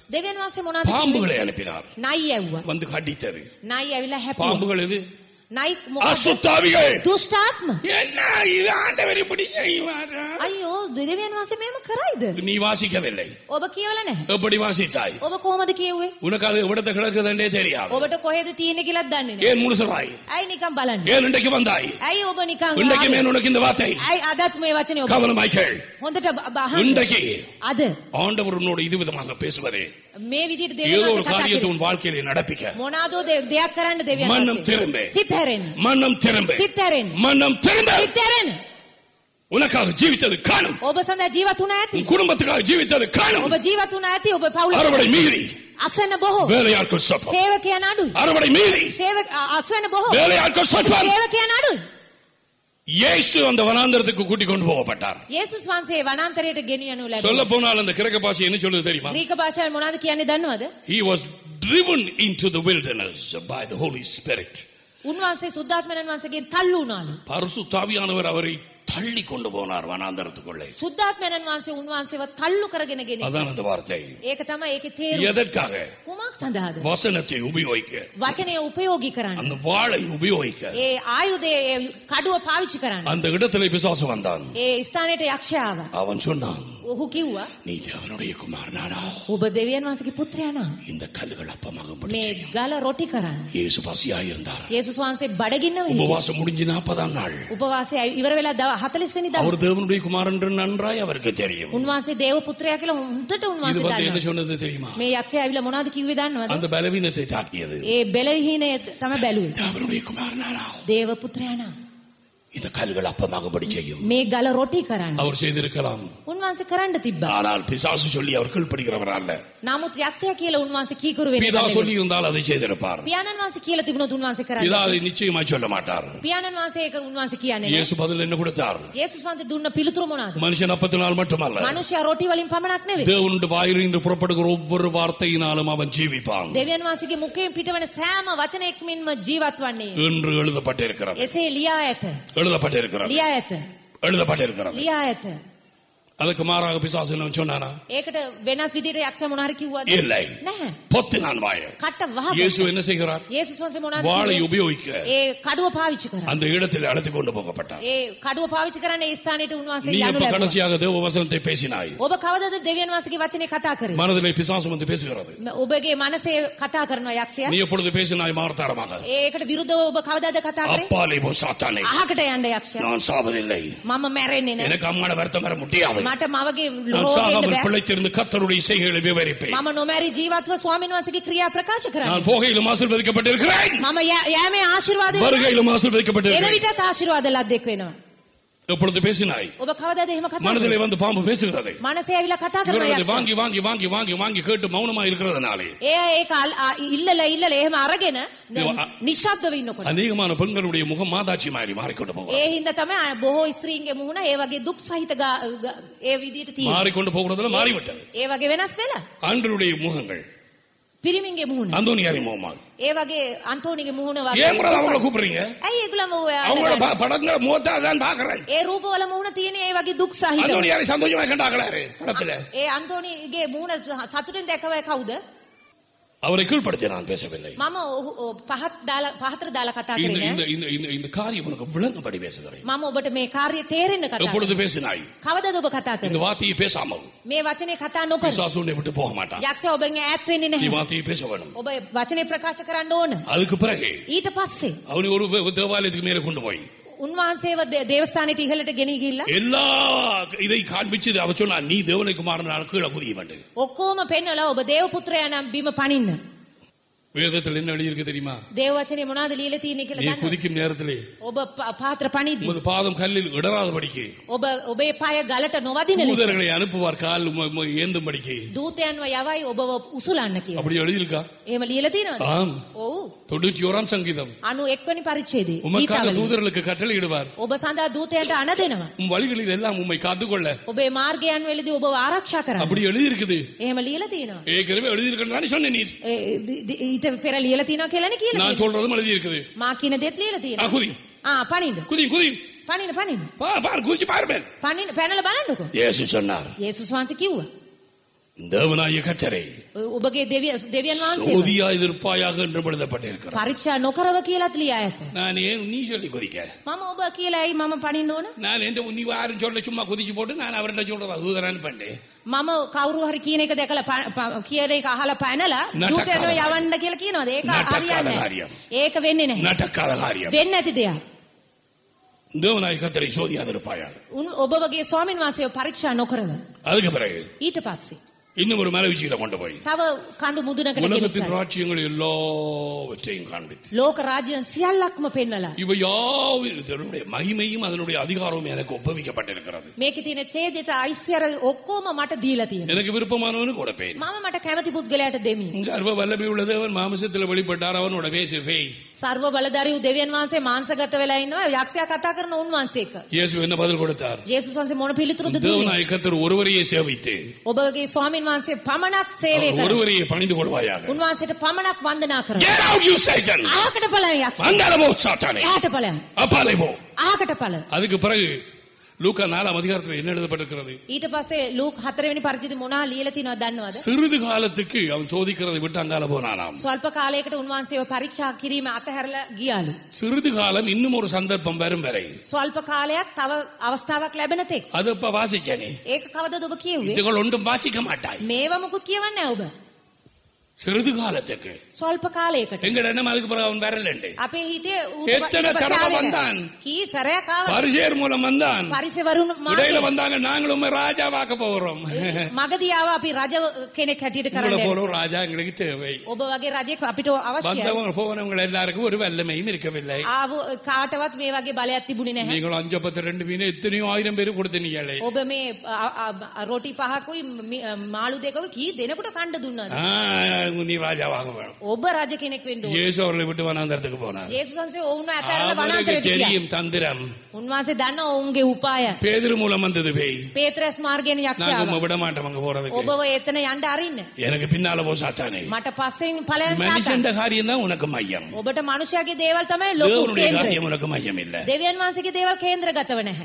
දෙවියන් වහන්සේ මොනවද කිව්වේ? பாம்புகளை அனுப்பினார் නයි ඇව්වා. வந்து கடித்தது නයි ඇවිල්ලා හැප්පුවා. பாம்புகள் எது නයි මොකද? அசுத்தாவிகள் දුෂ්ටාත්ම. என்ன இது ஆண்டவர் இப்படி செய்வாரா අයියෝ දෙවියන් වහන්සේ මේම කරයිද? நீ வாசிக்கவில்லை ඔබ කියවල නැහැ. எப்படி வாசித்தாய் ඔබ කොහමද කියෙව්වේ? உனக்கு அது விடத்த கிடக்குதுன்றே தெரியாது ඔබට කොහෙද තියෙන්නේ කියලාත් දන්නේ නැහැ. ஏன் முழுசராய் ඇයි නිකන් බලන්නේ? ஏன் இன்றைக்கு வந்தாய் ඇයි ඔබ නිකන් இன்றைக்கு ආවේ? மேன் உனக்கு இந்த வார்த்தை ඇයි අදත් මේ වචනේ ඔබ கவனமாய் கேள் හොඳට බ- බ- අහන්න. இன்றைக்கு අද ஆண்டவர் உன்னோட இது விதமாக பேசுவதே මේ විදිහට ஏதோ දෙවියන් ஒரு වහන්සේ කතා காரியத்தை කරේ. உன் வாழ்க்கையில நடப்பிக்க මොනවාදෝ දෙ- දෙයක් කරන්න දෙවියන් மன்னம் වහන්සේ. திரும்ப සිත හැරෙන්න. மன்னம் திரும்ப සිත හැරෙන්න. மன்னம் திரும்ப සිත හැරෙන්න. உனக்காக ஜீவித்தது காணும் ඔබ සඳහා ජීවත් වුණා ඇති. உன் குடும்பத்துக்காக ஜீவித்தது காணும் ඔබ ජීවත් වුණා ඇති ඔබ පවුල அறுவடை மீறி අස්වැන්න බොහෝ. வேலையாட்கள் சொப்பம் සේවකයන් අඩුයි. அறுவடை மீறி සේවක අ- අස්වැන්න බොහෝ. வேலையாட்கள் சொப்பம் සේවකයන් අඩුයි. இயேசு அந்த வனாந்தரத்துக்கு கூட்டிக் கொண்டு போகப்பட்டார் යේසුස් වහන්සේ වනාන්තරයට ගෙනියනු சொல்ல ලැබුවා. போனால் அந்த கிரக பாஷை என்ன சொல்லுது தெரியுமா ග්‍රීක භාෂාවෙන් මොනවද කියන්නේ දන්නවද? he was driven into the wilderness by the holy spirit උන්වහන්සේ සුද්ධාත්මයන් වහන්සේගෙන් තල්ලු වුණාලු. பரிசுத்தாவியானவர் அவரை தள்ளி கொண்டு போனார் வனாந்தரத்துக்குள்ளே සුද්ධාත්මයන් වහන්සේ උන්වහන්සේව තල්ලු කරගෙන ගෙන. அதான் அந்த வார்த்தை ඒක තමයි ඒකේ තේරුම. எதற்காக කුමක් සඳහාද? வசனத்தை உபயோகிக்க වචනය උපයෝගී කරන්න. அந்த வாளை உபயோகிக்க ඒ ආයුධය ඒ කඩුව පාවිච්චි කරන්න. அந்த இடத்துல பிசாசு வந்தான் ඒ ස්ථානයට යක්ෂයාව. அவன் சொன்னான் ඔහු කිව්වා நீ தேவனுடைய குமாரனானா ඔබ දෙවියන් වහන්සේගේ පුත්‍රයා නම් இந்த கல்லுகள் அப்பமாக මේ ගල රොටි කරන්න. இயேசு பசியாயிருந்தார் යේසුස් වහන්සේ බඩගින්නව හිටියේ. உபவாசம் முடிஞ்சு நாற்பதாம் நாள் උපවාසය ඉවර වෙලා දව 40 වෙනි அவர் දවසේ தேவனுடைய குமாரன் என்று நன்றாய் அவருக்கு தெரியும் උන්වහන්සේ දේව පුත්‍රයා කියලා හොඳට இது උන්වහන්සේ பத்தி என்ன දන්නවා. சொன்னது தெரியுமா මේ යක්ෂයා ඇවිල්ලා මොනවද කිව්වේ දන්නවද? அந்த பலவீனத்தை தாக்கியது ඒ බෙලහීනය තමයි බැලුවේ. தேவனுடைய குமாரனானா දේව පුත්‍රයා නම් இந்த கல்லுகள் அப்பமாகபடி செய்யும் මේ ගල රොටි කරන්න. அவர் செய்திருக்கலாம் උන්වහන්සේ කරන්න තිබ්බා. ஆனால் பிசாசு சொல்லி அவர் கீழ்ப்படுகிறவர் அல்ல නමුත් යක්ෂයා කියලා උන්වහන්සේ කීකරු වෙන්නේ பிதா නැහැ. சொல்லி இருந்தால் அதை செய்திருப்பார் පියාණන් වහන්සේ කියලා තිබුණොත් උන්වහන්සේ பிதா කරන්නේ. அதை நிச்சயமாய் சொல்ல மாட்டார் පියාණන් වහන්සේ ඒක උන්වහන්සේ කියන්නේ නැහැ. இயேசு பதில் என்ன கொடுத்தார் යේසුස් වහන්සේ දුන්න පිළිතුර මොනවාද? மனுஷன் அப்பத்தினால் மட்டுமல்ல මනුෂ්‍යයා රොටි වලින් පමණක් නෙවෙයි. தேவனுடைய வாயிலிருந்து புறப்படுகிற ஒவ்வொரு வார்த்தையினாலும் அவன் ஜீவிப்பான் දෙවියන් වහන්සේගේ මුඛයෙන් පිටවන සෑම වචනයකින්ම ජීවත් වන්නේ. என்று எழுதப்பட்டிருக்கிறது එසේ ලියා ඇත. எழுதப்பட்டிருக்கிறது ලියා ඇත. எழுதப்பட்டிருக்கிறது ලියා ඇත. அதுக்கு மாறாக பிசாசு என்ன சொன்னானா ඒකට වෙනස් විදිහට යක්ෂ මොන හරි කිව්වද? இல்லை නැහැ. பொத்தினான் வாய කට இயேசு වහගෙන. என்ன செய்கிறார் යේසුස් වහන්සේ මොනවද வாளை කිව්වේ? உபயோகிக்க ඒ කඩුව පාවිච්චි කරා. அந்த இடத்தில் அழைத்து கொண்டு போகப்பட்டார் ඒ කඩුව පාවිච්චි කරන්න ඒ ස්ථානෙට උන්වහන්සේ நீ යනු எப்ப ලැබුවා. கடைசியாக தேவ வசனத்தை பேசினாய் ඔබ කවදද දෙවියන් වහන්සේගේ වචනේ කතා කරේ? மனதிலே பிசாசு வந்து பேசுகிறது ඔබගේ මනසේ කතා කරනවා යක්ෂයා. நீ எப்பொழுது பேசினாய் மார்த்தாரமாக ඒකට විරුද්ධව ඔබ කවදාද කතා කරේ? அப்பாலே போ சாத்தானே අහකට යන්න යක්ෂයා. நான் சாவதில்லை මම මැරෙන්නේ නැහැ. எனக்கு அம்மான வருத்தம் வர முடியாது මට මවගේ நான் රෝගෙන්න சாகாமல் බෑ. பிழைத்திருந்து கத்தருடைய செய்கைகளை விவரிப்பேன் මම නොමැරි ජීවත්ව ස්වාමීන් වහන්සේගේ ක්‍රියා ප්‍රකාශ කරන්නේ. நான் போகையிலும் ஆசீர்வதிக்கப்பட்டிருக்கிறேன் මම යා- යෑමේ ආශිර්වාද வருகையிலும் එන ஆசீர்வதிக்கப்பட்டிருக்கிறேன் විටත් ආශිර්වාද ලද්දෙක් වෙනවා. எப்பொழுது பேசினாய் ඔබ කවදාද එහෙම කතා மனதிலே කරේ? வந்து பாம்பு பேசுகிறது මනසේ ඇවිල්ලා කතා කරනවා இவர்கள் அதை යක්ෂයා. வாங்கி வாங்கி வாங்கி வாங்கி வாங்கி கேட்டு மௌனமா இருக்கிறதுனாலே එයා ඒක අල්- ආ- ඉල්ලලා ඉල්ලලා එහෙම අරගෙන ඒවා- නිශ්ශබ්දව ඉන්නකොට. அநேகமான பெண்களுடைய முகம் மாதாட்சி மாதிரி மாறிக்கொண்டு போகும் ඒ හින්දා තමයි අ- බොහෝ ස්ත්‍රීන්ගේ මුහුණ ඒ වගේ දුක් සහිත ගා- ගා- ඒ විදිහට තියෙන්නේ. மாறிக்கொண்டு போகிறதுல மாறிவிட்டது ඒ වගේ වෙනස් වෙලා. ஆண்டருடைய முகங்கள் පිරිමින්ගේ මුහුණ. அந்தோனியாரி முகமாக ඒ වගේ අන්තෝනිගේ මුහුණ ஏன் கூட அவங்கள වගේ. கூப்பிடுறீங்க ඇයි ඒගොල්ලම ඔය அவங்களோட අඬගන්නේ? ப- படங்களை முகத்தை அதான் பாக்குறேன் ඒ රූපවල මුහුණ තියෙන ඒ වගේ දුක් සහිත. அந்தோனியாரி சந்தோஷமா கண்டாக்கலாரு படத்துல ඒ අන්තෝනිගේ මුහුණ සතුටින් දැකව කවුද? அவரை கீழ்படுத்தி நான் பேசவில்லை මම ඔහු ඔ- පහත් දාලා පහතර දාලා කතා இந்த කරේ இந்த නෑ. இந்த இந்த இந்த காரியம் உனக்கு விளங்கும்படி பேசுகிறேன் මම ඔබට මේ කාර්යය තේරෙන්න කතා எப்பொழுது කරේ. பேசினாய் කවදද ඔබ කතා இந்த කරේ? வார்த்தையை பேசாமல் මේ වචනේ කතා නොකර. பிசாசு உன்னை விட்டு போக மாட்டான் යක්ෂයා ඔබෙන් ඈත් වෙන්නේ நீ නැහැ. வார்த்தையை பேச வேணும் ඔබ වචනේ ප්‍රකාශ කරන්න ඕන. அதுக்கு பிறகு ඊට පස්සේ அவனை ஒரு வே- தேவாலயத்துக்கு மேலே கொண்டு போய் උන්වහන්සේව දේ- දේවස්ථානෙට ඉහළට ගෙන ගිහිල්ලා எல்லா இதை காண்பிச்சு அவ சொன்னா நீ தேவனை குமாரனால கீழே குதிய வேண்டும் ඔක්කොම පෙන්නලා ඔබ දේව පුත්‍රයා නම් බිම පනින්න. வேதத்தில் என்ன எழுதியிருக்கு தெரியுமா දේව වචනේ මොනවද ලියලා තියෙන්නේ நீ කියලා දන්නවද? குதிக்கும் நேரத்திலே ඔබ ප- පාත්‍ර පනිද්දි உமது பாதம் கல்லில் இடராதபடிக்கு ඔබ ඔබේ පාය ගලට නොවදින ලෙස தூதர்களை அனுப்புவார் கால் ம- ம- ஏந்தும்படிக்கு දූතයන්ව යවයි ඔබව උසුලන්න කියලා. அப்படி எழுதியிருக்கா එහෙම ලියලා තියෙනවද? ஆம் ඔව්. தொண்ணூற்றி ஓராம் சங்கீதம் 91 වෙනි පරිච්ඡේදයේ உமக்காக ගීතාවලිය. தூதர்களுக்கு கட்டளையிடுவார் ඔබ සඳහා දූතයන්ට අණ දෙනවා. உம் வழிகளில் எல்லாம் உம்மை காத்துக்கொள்ள ඔබේ මාර්ගයන් වලදී ඔබව ආරක්ෂා කරන්න. அப்படி எழுதியிருக்குது එහෙම ලියලා තියෙනවා. ஏற்கனவே எழுதியிருக்கிறது தானே சொன்ன நீர் ඒ දි- දි- ඊට පෙර ලියලා තියෙනවා කියලානේ කියලා. நான் තියෙනවා. சொல்றதும் எழுதியிருக்குது මා කියන දෙත් ලියලා ஆ, තියෙනවා. குதி ආ පනින්න. குதி குதி පනින්න පනින්න. பா பார் குதிச்சு பாருமே පනින්න පැනලා බලන්නකෝ. இயேசு சொன்னார் යේසුස් වහන්සේ කිව්වා. தேவனாய கச்சரை ඔබගේ දෙවිය දෙවියන් වහන්සේ சோதியா எதிர்ப்பாயாக என்று எழுதப்பட்டிருக்கிறார் පරීක්ෂා නොකරව කියලාත් ලියා ඇත. நான் ஏன் நீ சொல்லி கொதிக்க මම ඔබ කියලා ඇයි මම පනින්න ඕන? நான் எந்த நீ யாரும் சொல்ல சும்மா குதிச்சு போட்டு நான் அவர்கிட்ட சொல்றது அதுதான் பண்ணேன் මම කවුරු හරි කියන එක දැකලා ප- ප- කියන එක අහලා පැනලා නටකාර. දූතයෝ යවන්න කියලා කියනවාද? ඒක නටකාර හරියන්නේ නැහැ. කාරියක්. ඒක වෙන්නේ නැහැ. நடக்காத காரியம் වෙන්නේ නැති දෙයක්. தேவனாய கத்தரை சோதியா இருப்பாயாக උන් ඔබ වගේ ස්වාමින් වහන්සේව පරීක්ෂා නොකරව. அதுக்கு பிறகு ඊට පස්සේ இன்னும் ஒரு மலை உச்சியில கொண்டு போய் තව කඳු මුදුනකට உலகத்தின் ගෙනිච්චා. ராட்சியங்கள் எல்லாவற்றையும் காண்பித்து ලෝක රාජ්‍යයන් සියල්ලක්ම පෙන්නලා. இவை யாவும் இதனுடைய மகிமையும் அதனுடைய அதிகாரமும் எனக்கு ஒப்புவிக்கப்பட்டிருக்கிறது මේකේ තියෙන ඡේදයට අයිස්වර ඔක්කොම මට දීලා තියෙනවා. எனக்கு விருப்பமானவனு கொடுப்பேன் මම මට කැමති පුද්ගලයාට දෙමි. சர்வ வல்லமை உள்ள தேவன் மாமிசத்தில் வெளிப்பட்டார் அவனோட பேசு பேய் සර්ව බලධාරී වූ දෙවියන් වහන්සේ මාංශගත වෙලා ඉන්නවා. යක්ෂයා කතා කරන උන්වහන්සේ එක්ක. இயேசு என்ன பதில் கொடுத்தார் යේසුස් වහන්සේ මොන පිළිතුරුද දුන්නේ? தேவனாய கத்தர் ஒருவரையே சேவித்து ඔබගේ ස්වාමින් වහන්සේ පමණක් සේවය කරනවා. ஒருவரையே பணிந்து கொள்வாயாக උන්වහන්සේට පමණක් වන්දනා කරනවා. Get out, you Satan! ආකට ඵලයන් යක්ෂ. அந்தாலமோ சாத்தானே ඈට ඵලයන්. அப்பாலே போ ආකට ඵල. அதுக்கு பிறகு லூக்கா நாலாம் அதிகாரத்தில் என்ன எழுதப்பட்டிருக்கிறது ඊට පස්සේ ලූක් 4 වෙනි පරිච්ඡේදය මොනවා ලියලා තියෙනවද දන්නවද? சிறிது காலத்துக்கு அவன் சோதிக்கிறதை விட்டு அங்கால போனானாம் ස්වල්ප කාලයකට උන්වහන්සේව පරීක්ෂා කිරීම අතහැරලා ගියාලු. சிறிது காலம் இன்னும் ஒரு சந்தர்ப்பம் வரும் வரை ස්වල්ප කාලයක් තව අවස්ථාවක් ලැබෙන තෙක්. அது இப்ப வாசிச்சனே ඒක කවදද ඔබ කියුවේ? இதுகள் ஒன்றும் வாசிக்க மாட்டாய் මේව මුකුත් කියවන්නේ නැහැ ඔබ. சிறிது காலத்துக்கு ස්වල්ප කාලයකට. எங்கட என்ன அதுக்கு பிறகு அவன் வரலண்டு අපේ හිතේ ඌට එතන ඊට පස්සේ තරම ආවේ නැහැ. වන්දාන්. කී සැරයක් ආවා. பரிசேர் மூலம் வந்தான் පරිසවරුන් இடையில මාගේ வந்தாங்க நாங்களும் ராஜாவாக்க போகிறோம் මගදී ආවා අපි රජ කෙනෙක් හැටියට உங்களை කරන්න. போல ஒரு ராஜா எங்களுக்கு தேவை ඔබ වගේ රජෙක් අපිට අවශ්‍යයි. வந்தவங்க போனவங்க எல்லாருக்கும் ஒரு வல்லமையும் இருக்கவில்லை ආව කාටවත් මේ වගේ බලයක් තිබුණේ නැහැ. நீங்களும் அஞ்சு பத்து ரெண்டு மீன் எத்தனையோ ஆயிரம் பேர் கொடுத்தீங்களே ඔබ මේ අ- අ- රොටි පහකුයි මි- මාළු දෙකකුයි කී දෙනෙකුට කණ්ඩ දුන්නාද? ஆ, நீ ராஜாவாக வேணும் ඔබ රජ කෙනෙක් වෙන්න ඕන. இயேசு அவர்களை விட்டு வனாந்தரத்துக்கு போனார் යේසුස් වහන්සේ ඔවුන්ව ඇතැරලා அவருக்கு වනාන්තරයට ගියා. தெரியும் தந்திரம் උන්වහන්සේ දන්න ඔවුන්ගේ උපාය. பேதுரு மூலம் வந்தது பேய் පේත්‍රස් මාර්ගයෙන් நாங்க යක්ෂයාව. உம்மை விட மாட்டோம் அங்க போறதுக்கு ඔබව එතන යන්න අරින්න. எனக்கு பின்னால போ சாத்தானே මට පස්සෙන් ඵලයන් සාතන්. மனுஷண்ட காரியம் தான் உனக்கு மையம் ඔබට මනුෂ්‍යයාගේ දේවල් තමයි ලොකු தேவனுடைய කේන්ද්‍රය. காரியம் உனக்கு மையம் இல்ல දෙවියන් වහන්සේගේ දේවල් කේන්ද්‍රගතව නැහැ.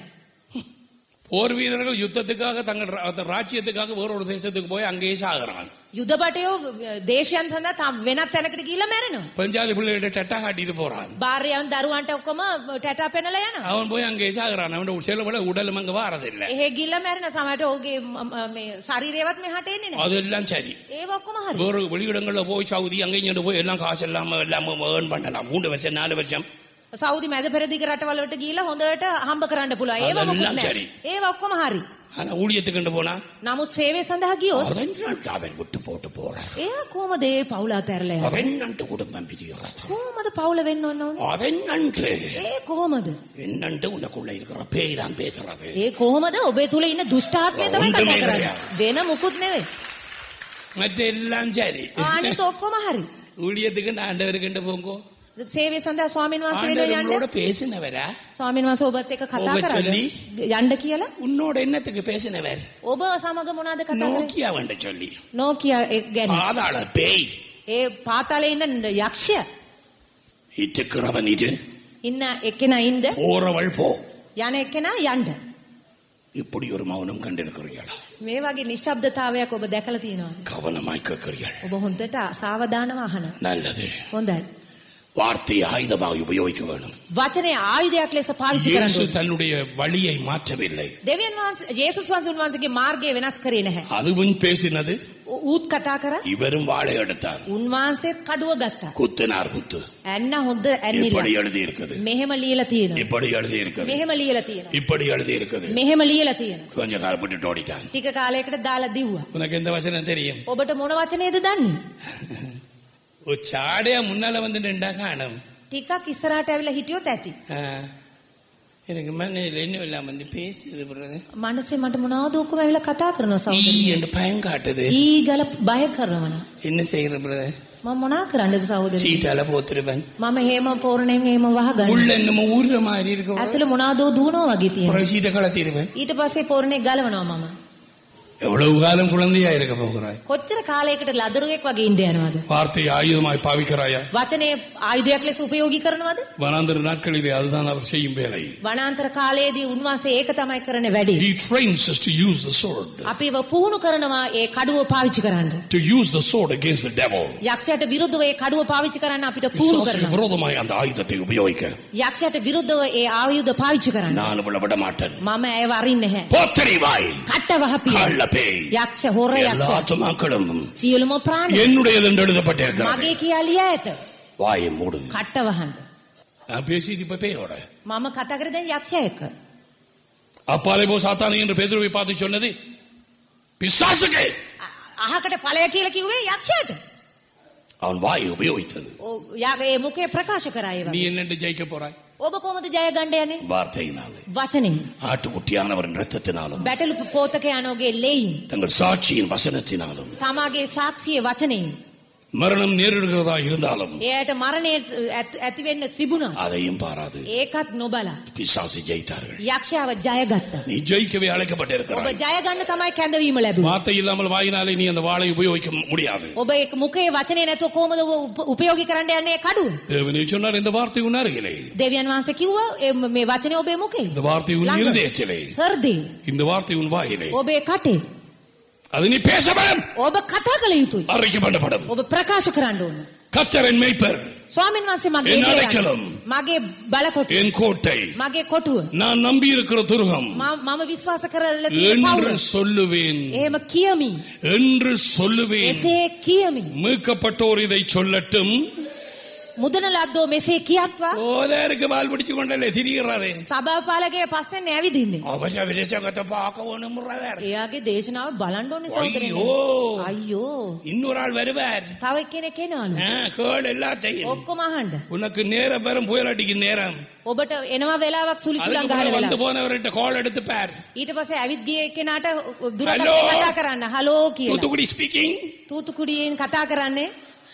போர் வீரர்கள் யுத்தத்துக்காக தங்கள் ரா- ராஜ்யத்துக்காக வேறொரு தேசத்துக்கு போய் அங்கேயே சாகுறான் යුදබටයෝ දේශයන් සඳහා තම වෙනත් තැනකට ගිහිල්ලා මැරෙනවා. பஞ்சாலி பிள்ளைகிட்ட டட்டா காட்டிட்டு போறான் භාර්යාවන් දරුවන්ට ඔක්කොම ටැටා පෙනලා යනවා. அவன் போய் அங்கேயே சாகுறான் அவன் சில விட உடலும் அங்க வாரதில்லை එහෙ ගිල්ල මැරෙන සමහරට ඔහුගේ ම- ම- මේ ශරීරයවත් මෙහාට එන්නේ නැහැ. அதெல்லாம் சரி ඒව ඔක්කොම හරි. வேறு வெளியிடங்கள்ல போய் சவுதி அங்கே இங்கே போய் எல்லாம் காசு இல்லாம எல்லாம் ஏர்ன் பண்ணலாம் மூணு வருஷம் நாலு வருஷம் සෞදි මැද පෙරදිග රටවල වලට ගිහිල්ලා හොඳට හම්බ කරන්න පුළුවන්. ඒව අදெல்லாம் මොකුත් නැහැ. சரி. ඒව ඔක්කොම හරි. ஆனா ஊழியத்துக்கு போனா නමුත් සේවය සඳහා ගියොත් அதெல்லாம் அவன் விட்டு போட்டு போறான் එයා කොහොමද ඒ පවුල අතහැරලා යන්නේ? அவன் நன்று குடும்பம் பிரிகிறது කොහොමද පවුල වෙන්න ඕන ඕන? அவன் நன்று ඒ කොහොමද? என்னன்ட்டு உனக்குள்ள இருக்கிற பேய் தான் பேசுறது ඒ කොහොමද ඔබේ තුල ඉන්න දුෂ්ටාත්මය තමයි හොඳම කතා කරන්නේ. එකයි. වෙන මුකුත් නෙවෙයි. மற்ற எல்லாம் சரி අනිත් ඔක්කොම හරි. ஊழியத்துக்கு நான் ஆண்டவருக்கு போங்கோ සේවය සඳහා ස්වාමීන් වහන්සේ වෙන යන්න. ஆண்டவரோட பேசினவரா ස්වාමීන් වහන්සේ ඔබත් එක්ක කතා ඔබ කරන්නේ. சொல்லி? යන්න කියලා. உன்னோட என்னத்துக்கு பேசினவர் ඔබ සමග මොනවද කතා කරන්නේ? நோக்கியா வண்ட சொல்லி නෝකියා එක් ගැන. பாதாள பேய் ඒ පාතාලේ ඉන්න යක්ෂය இட்டுக்கிறவன் இது ඉන්න එක්කෙනා ඉන්න போறவள் போ යන එක්කෙනා යන්න. இப்படி ஒரு மௌனம் கண்டிருக்கிறீர்களா මේ වගේ නිශ්ශබ්දතාවයක් ඔබ දැකලා තියෙනවද? கவனமாய் கேட்கிறீர்கள் ඔබ හොඳට සාවධානව අහන. நல்லது හොඳයි. வார்த்தையை ஆயுதமாக உபயோகிக்க வேணும் වචනේ ආයුධයක් ලෙස පාවිච්චි කරන්න இயேசு ඕනේ. தன்னுடைய வழியை மாற்றவில்லை දෙවියන් වහන්සේ යේසුස් වහන්සේ උන්වහන්සේගේ මාර්ගය වෙනස් කරේ නැහැ. அதுவும் பேசினது ඌ- ඌත් කතා කරා. இவரும் வாழை எடுத்தார் උන්වහන්සේත් කඩුව ගත්තා. குத்தினார் குத்து ඇන්න හොඳ இப்படி ඇන්නිලා. எழுதி இருக்குது මෙහෙම ලියලා තියෙනවා. இப்படி எழுதி இருக்குது මෙහෙම ලියලා තියෙනවා. இப்படி எழுதி இருக்குது මෙහෙම ලියලා තියෙනවා. கொஞ்ச காலம் விட்டுட்டு ஓடிட்டான் ටික කාලයකට දාලා දිව්වා. உனக்கு எந்த வசனம் தெரியும் ඔබට මොන වචනේද දන්නේ? ஒரு சாடையா முன்னால வந்து நின்றா காணும் ටිකක් ඉස්සරහට ඇවිල්ලා හිටියොත් ඇති. ஆ. எனக்கு மண்ணில் என்ன இல்லாம வந்து பேசுது brother. මනසේ මට මොනවද ඔක්කොම ඇවිල්ලා කතා කරනවා ஈ සහෝදරයා. என்று பயம் காட்டுது ඊගල බය කරනවා. என்ன செய்யற பிரதர் මම මොනා කරන්නද සහෝදරයා? சீட்டால போத்துருவன் මම හේම පෝරණයෙන් හේම වහගන්න. உள்ள என்னமோ ஊர்ற மாதிரி இருக்கும் ඇතුළේ මොනවදෝ දුවනවා වගේ තියෙනවා. அப்புறம் சீட்டை கலத்திடுவேன் ඊට පස්සේ පෝරණේ ගලවනවා මම. எவ்வளவு காலம் குழந்தையா இருக்க போகிறாய் කොච්චර කාලයකට ලදරුවෙක් වගේ ඉඳ යනවද? வார்த்தை ஆயுதமாய் பாவிக்கிறாயா වචනේ ආයුධයක් ලෙස උපයෝගී කරනවද? வனாந்தர நாட்களிலே அதுதான் அவர் செய்யும் வேலை වනාන්තර කාලයේදී උන්වහන්සේ ඒක තමයි කරන වැඩේ. He trains us to use the sword. අපිව පුහුණු කරනවා ඒ කඩුව පාවිච්චි කරන්න. To use the sword against the devil. යක්ෂයාට විරුද්ධව ඒ කඩුව පාවිච්චි කරන්න අපිට පුහුණු பிசாசுக்கு කරනවා. விரோதமாய் அந்த ஆயுதத்தை உபயோகிக்க යක්ෂයාට විරුද්ධව ඒ ආයුධ පාවිච්චි කරන්න. நான் விட விட மாட்டேன் මම ඇව අරින්නේ නැහැ. போத்தறிவாய் කට්ට වහපිය. கள்ள பேய் යක්ෂ හොර எல்லா යක්ෂ. ஆத்துமாக்களும் සියලුම ප්‍රාණි என்னுடையது என்று எழுதப்பட்டிருக்கிறது මගේ කියාලිය ඇත. வாயை மூடு කට්ට වහන්න. நான் பேசியது இப்ப பேயோட මම කතා කරේ දැන් යක්ෂයා එක්ක. அப்பாலே போ சாத்தானே என்று பேதுருவை பார்த்து சொன்னது பிசாசுக்கு අ- අහකට ඵලය කියලා කිව්වේ යක්ෂයාට. அவன் வாயை உபயோகித்தது ඔව් යාගේ ඒ මුඛේ ප්‍රකාශ කරා ඒවා. நீ என்னென்று ஜெயிக்க போறாய் ඔබ කොහොමද ජය ගන්න යන්නේ? வார்த்தையினாலே වචනේ. ஆட்டுக்குட்டியானவரின் ரத்தத்தினாலும் බැටළු පෝතකයන්ගේ ලෙයින්. தங்கள் சாட்சியின் வசனத்தினாலும் තමාගේ සාක්ෂිය වචනයෙන්. மரணம் நேரிடுகிறதா இருந்தாலும் එයාට මරණයට ඇත්- ඇති වෙන්න තිබුණා. அதையும் பாராது ඒකත් නොබලා. பிசாசு ஜெயித்தார்கள் යක්ෂයාව ජයගත්තා. நீ ஜெயிக்கவே ඔබ அழைக்கப்பட்டிருக்கிறாய் ජය ගන්න තමයි කැඳවීම ලැබුණේ. வார்த்தை இல்லாமல் வாயினாலே நீ அந்த வாளை உபயோகிக்க முடியாது ඔබ ඒක මුඛේ වචනේ නැතුව කොහොමද ඔබ උප- උපයෝගී කරන්න යන්නේ ඒ කඩුව? தேவனே சொன்னார் இந்த வார்த்தை உன் அருகிலே දෙවියන් වහන්සේ කිව්වා "ඒ ම- මේ වචනේ ඔබේ මුඛේ. இந்த வார்த்தை உன் ළඟ. இருதயத்திலே හෘදේ. இந்த வார்த்தை உன் வாயிலே ඔබේ කටේ. அது நீ பேசப்படும் ඔබ කතා කළ යුතුයි. அறிக்கப்படப்படும் ඔබ ප්‍රකාශ කරන්න ඕන. கத்தரன் மேய்ப்பர் ස්වාමීන් වහන්සේ මගේ එන්න දේවල්. අරකලම්. මගේ බලකොටු. என் கோட்டை මගේ කොටුව. நான் நம்பி இருக்கிற துருகம் මම මම විශ්වාස කරලා තියෙන என்று පවුල. சொல்லுவேன் එහෙම කියමි. என்று சொல்லுவேன் එසේ කියමි. மீட்கப்பட்டோர் இதை சொல்லட்டும் මුදන ලද්දෝ මෙසේ කියත්වා ஓதாருக்கு வால் பிடிச்சு கொண்டല്ലേ திரிகிறாரே සභාපාලගේ පස්සෙන් ඇවිදින්නේ. அவச விசேஷங்கத்தை பார்க்க ஒண்ணுமுறாரு එයාගේ දේශනාව බලන්න ඕනේ සහෝදරනේ. ஐயோ අයියෝ. இன்னொரு ஆள் வருவார் තව කෙනෙක් එනවලු. ஆ, கேள் எல்லாத்தையும் ඔක්කොම අහන්න. உனக்கு நேரம் வரும் புயல் அடிக்கும் நேரம் ඔබට එනවා වෙලාවක් සුලිසුලන් அதுக்கு ගහන பிறகு வந்து වෙලාව. போனவர்கிட்ட கால் எடுத்து பார் ඊට පස්සේ ඇවිත් ගිය එක්කෙනාට දුරකථනයෙන් Hello? කතා කරන්න. හලෝ කියලා. தூத்துக்குடி ஸ்பீக்கிங் තූතුකුඩියෙන් කතා කරන්නේ.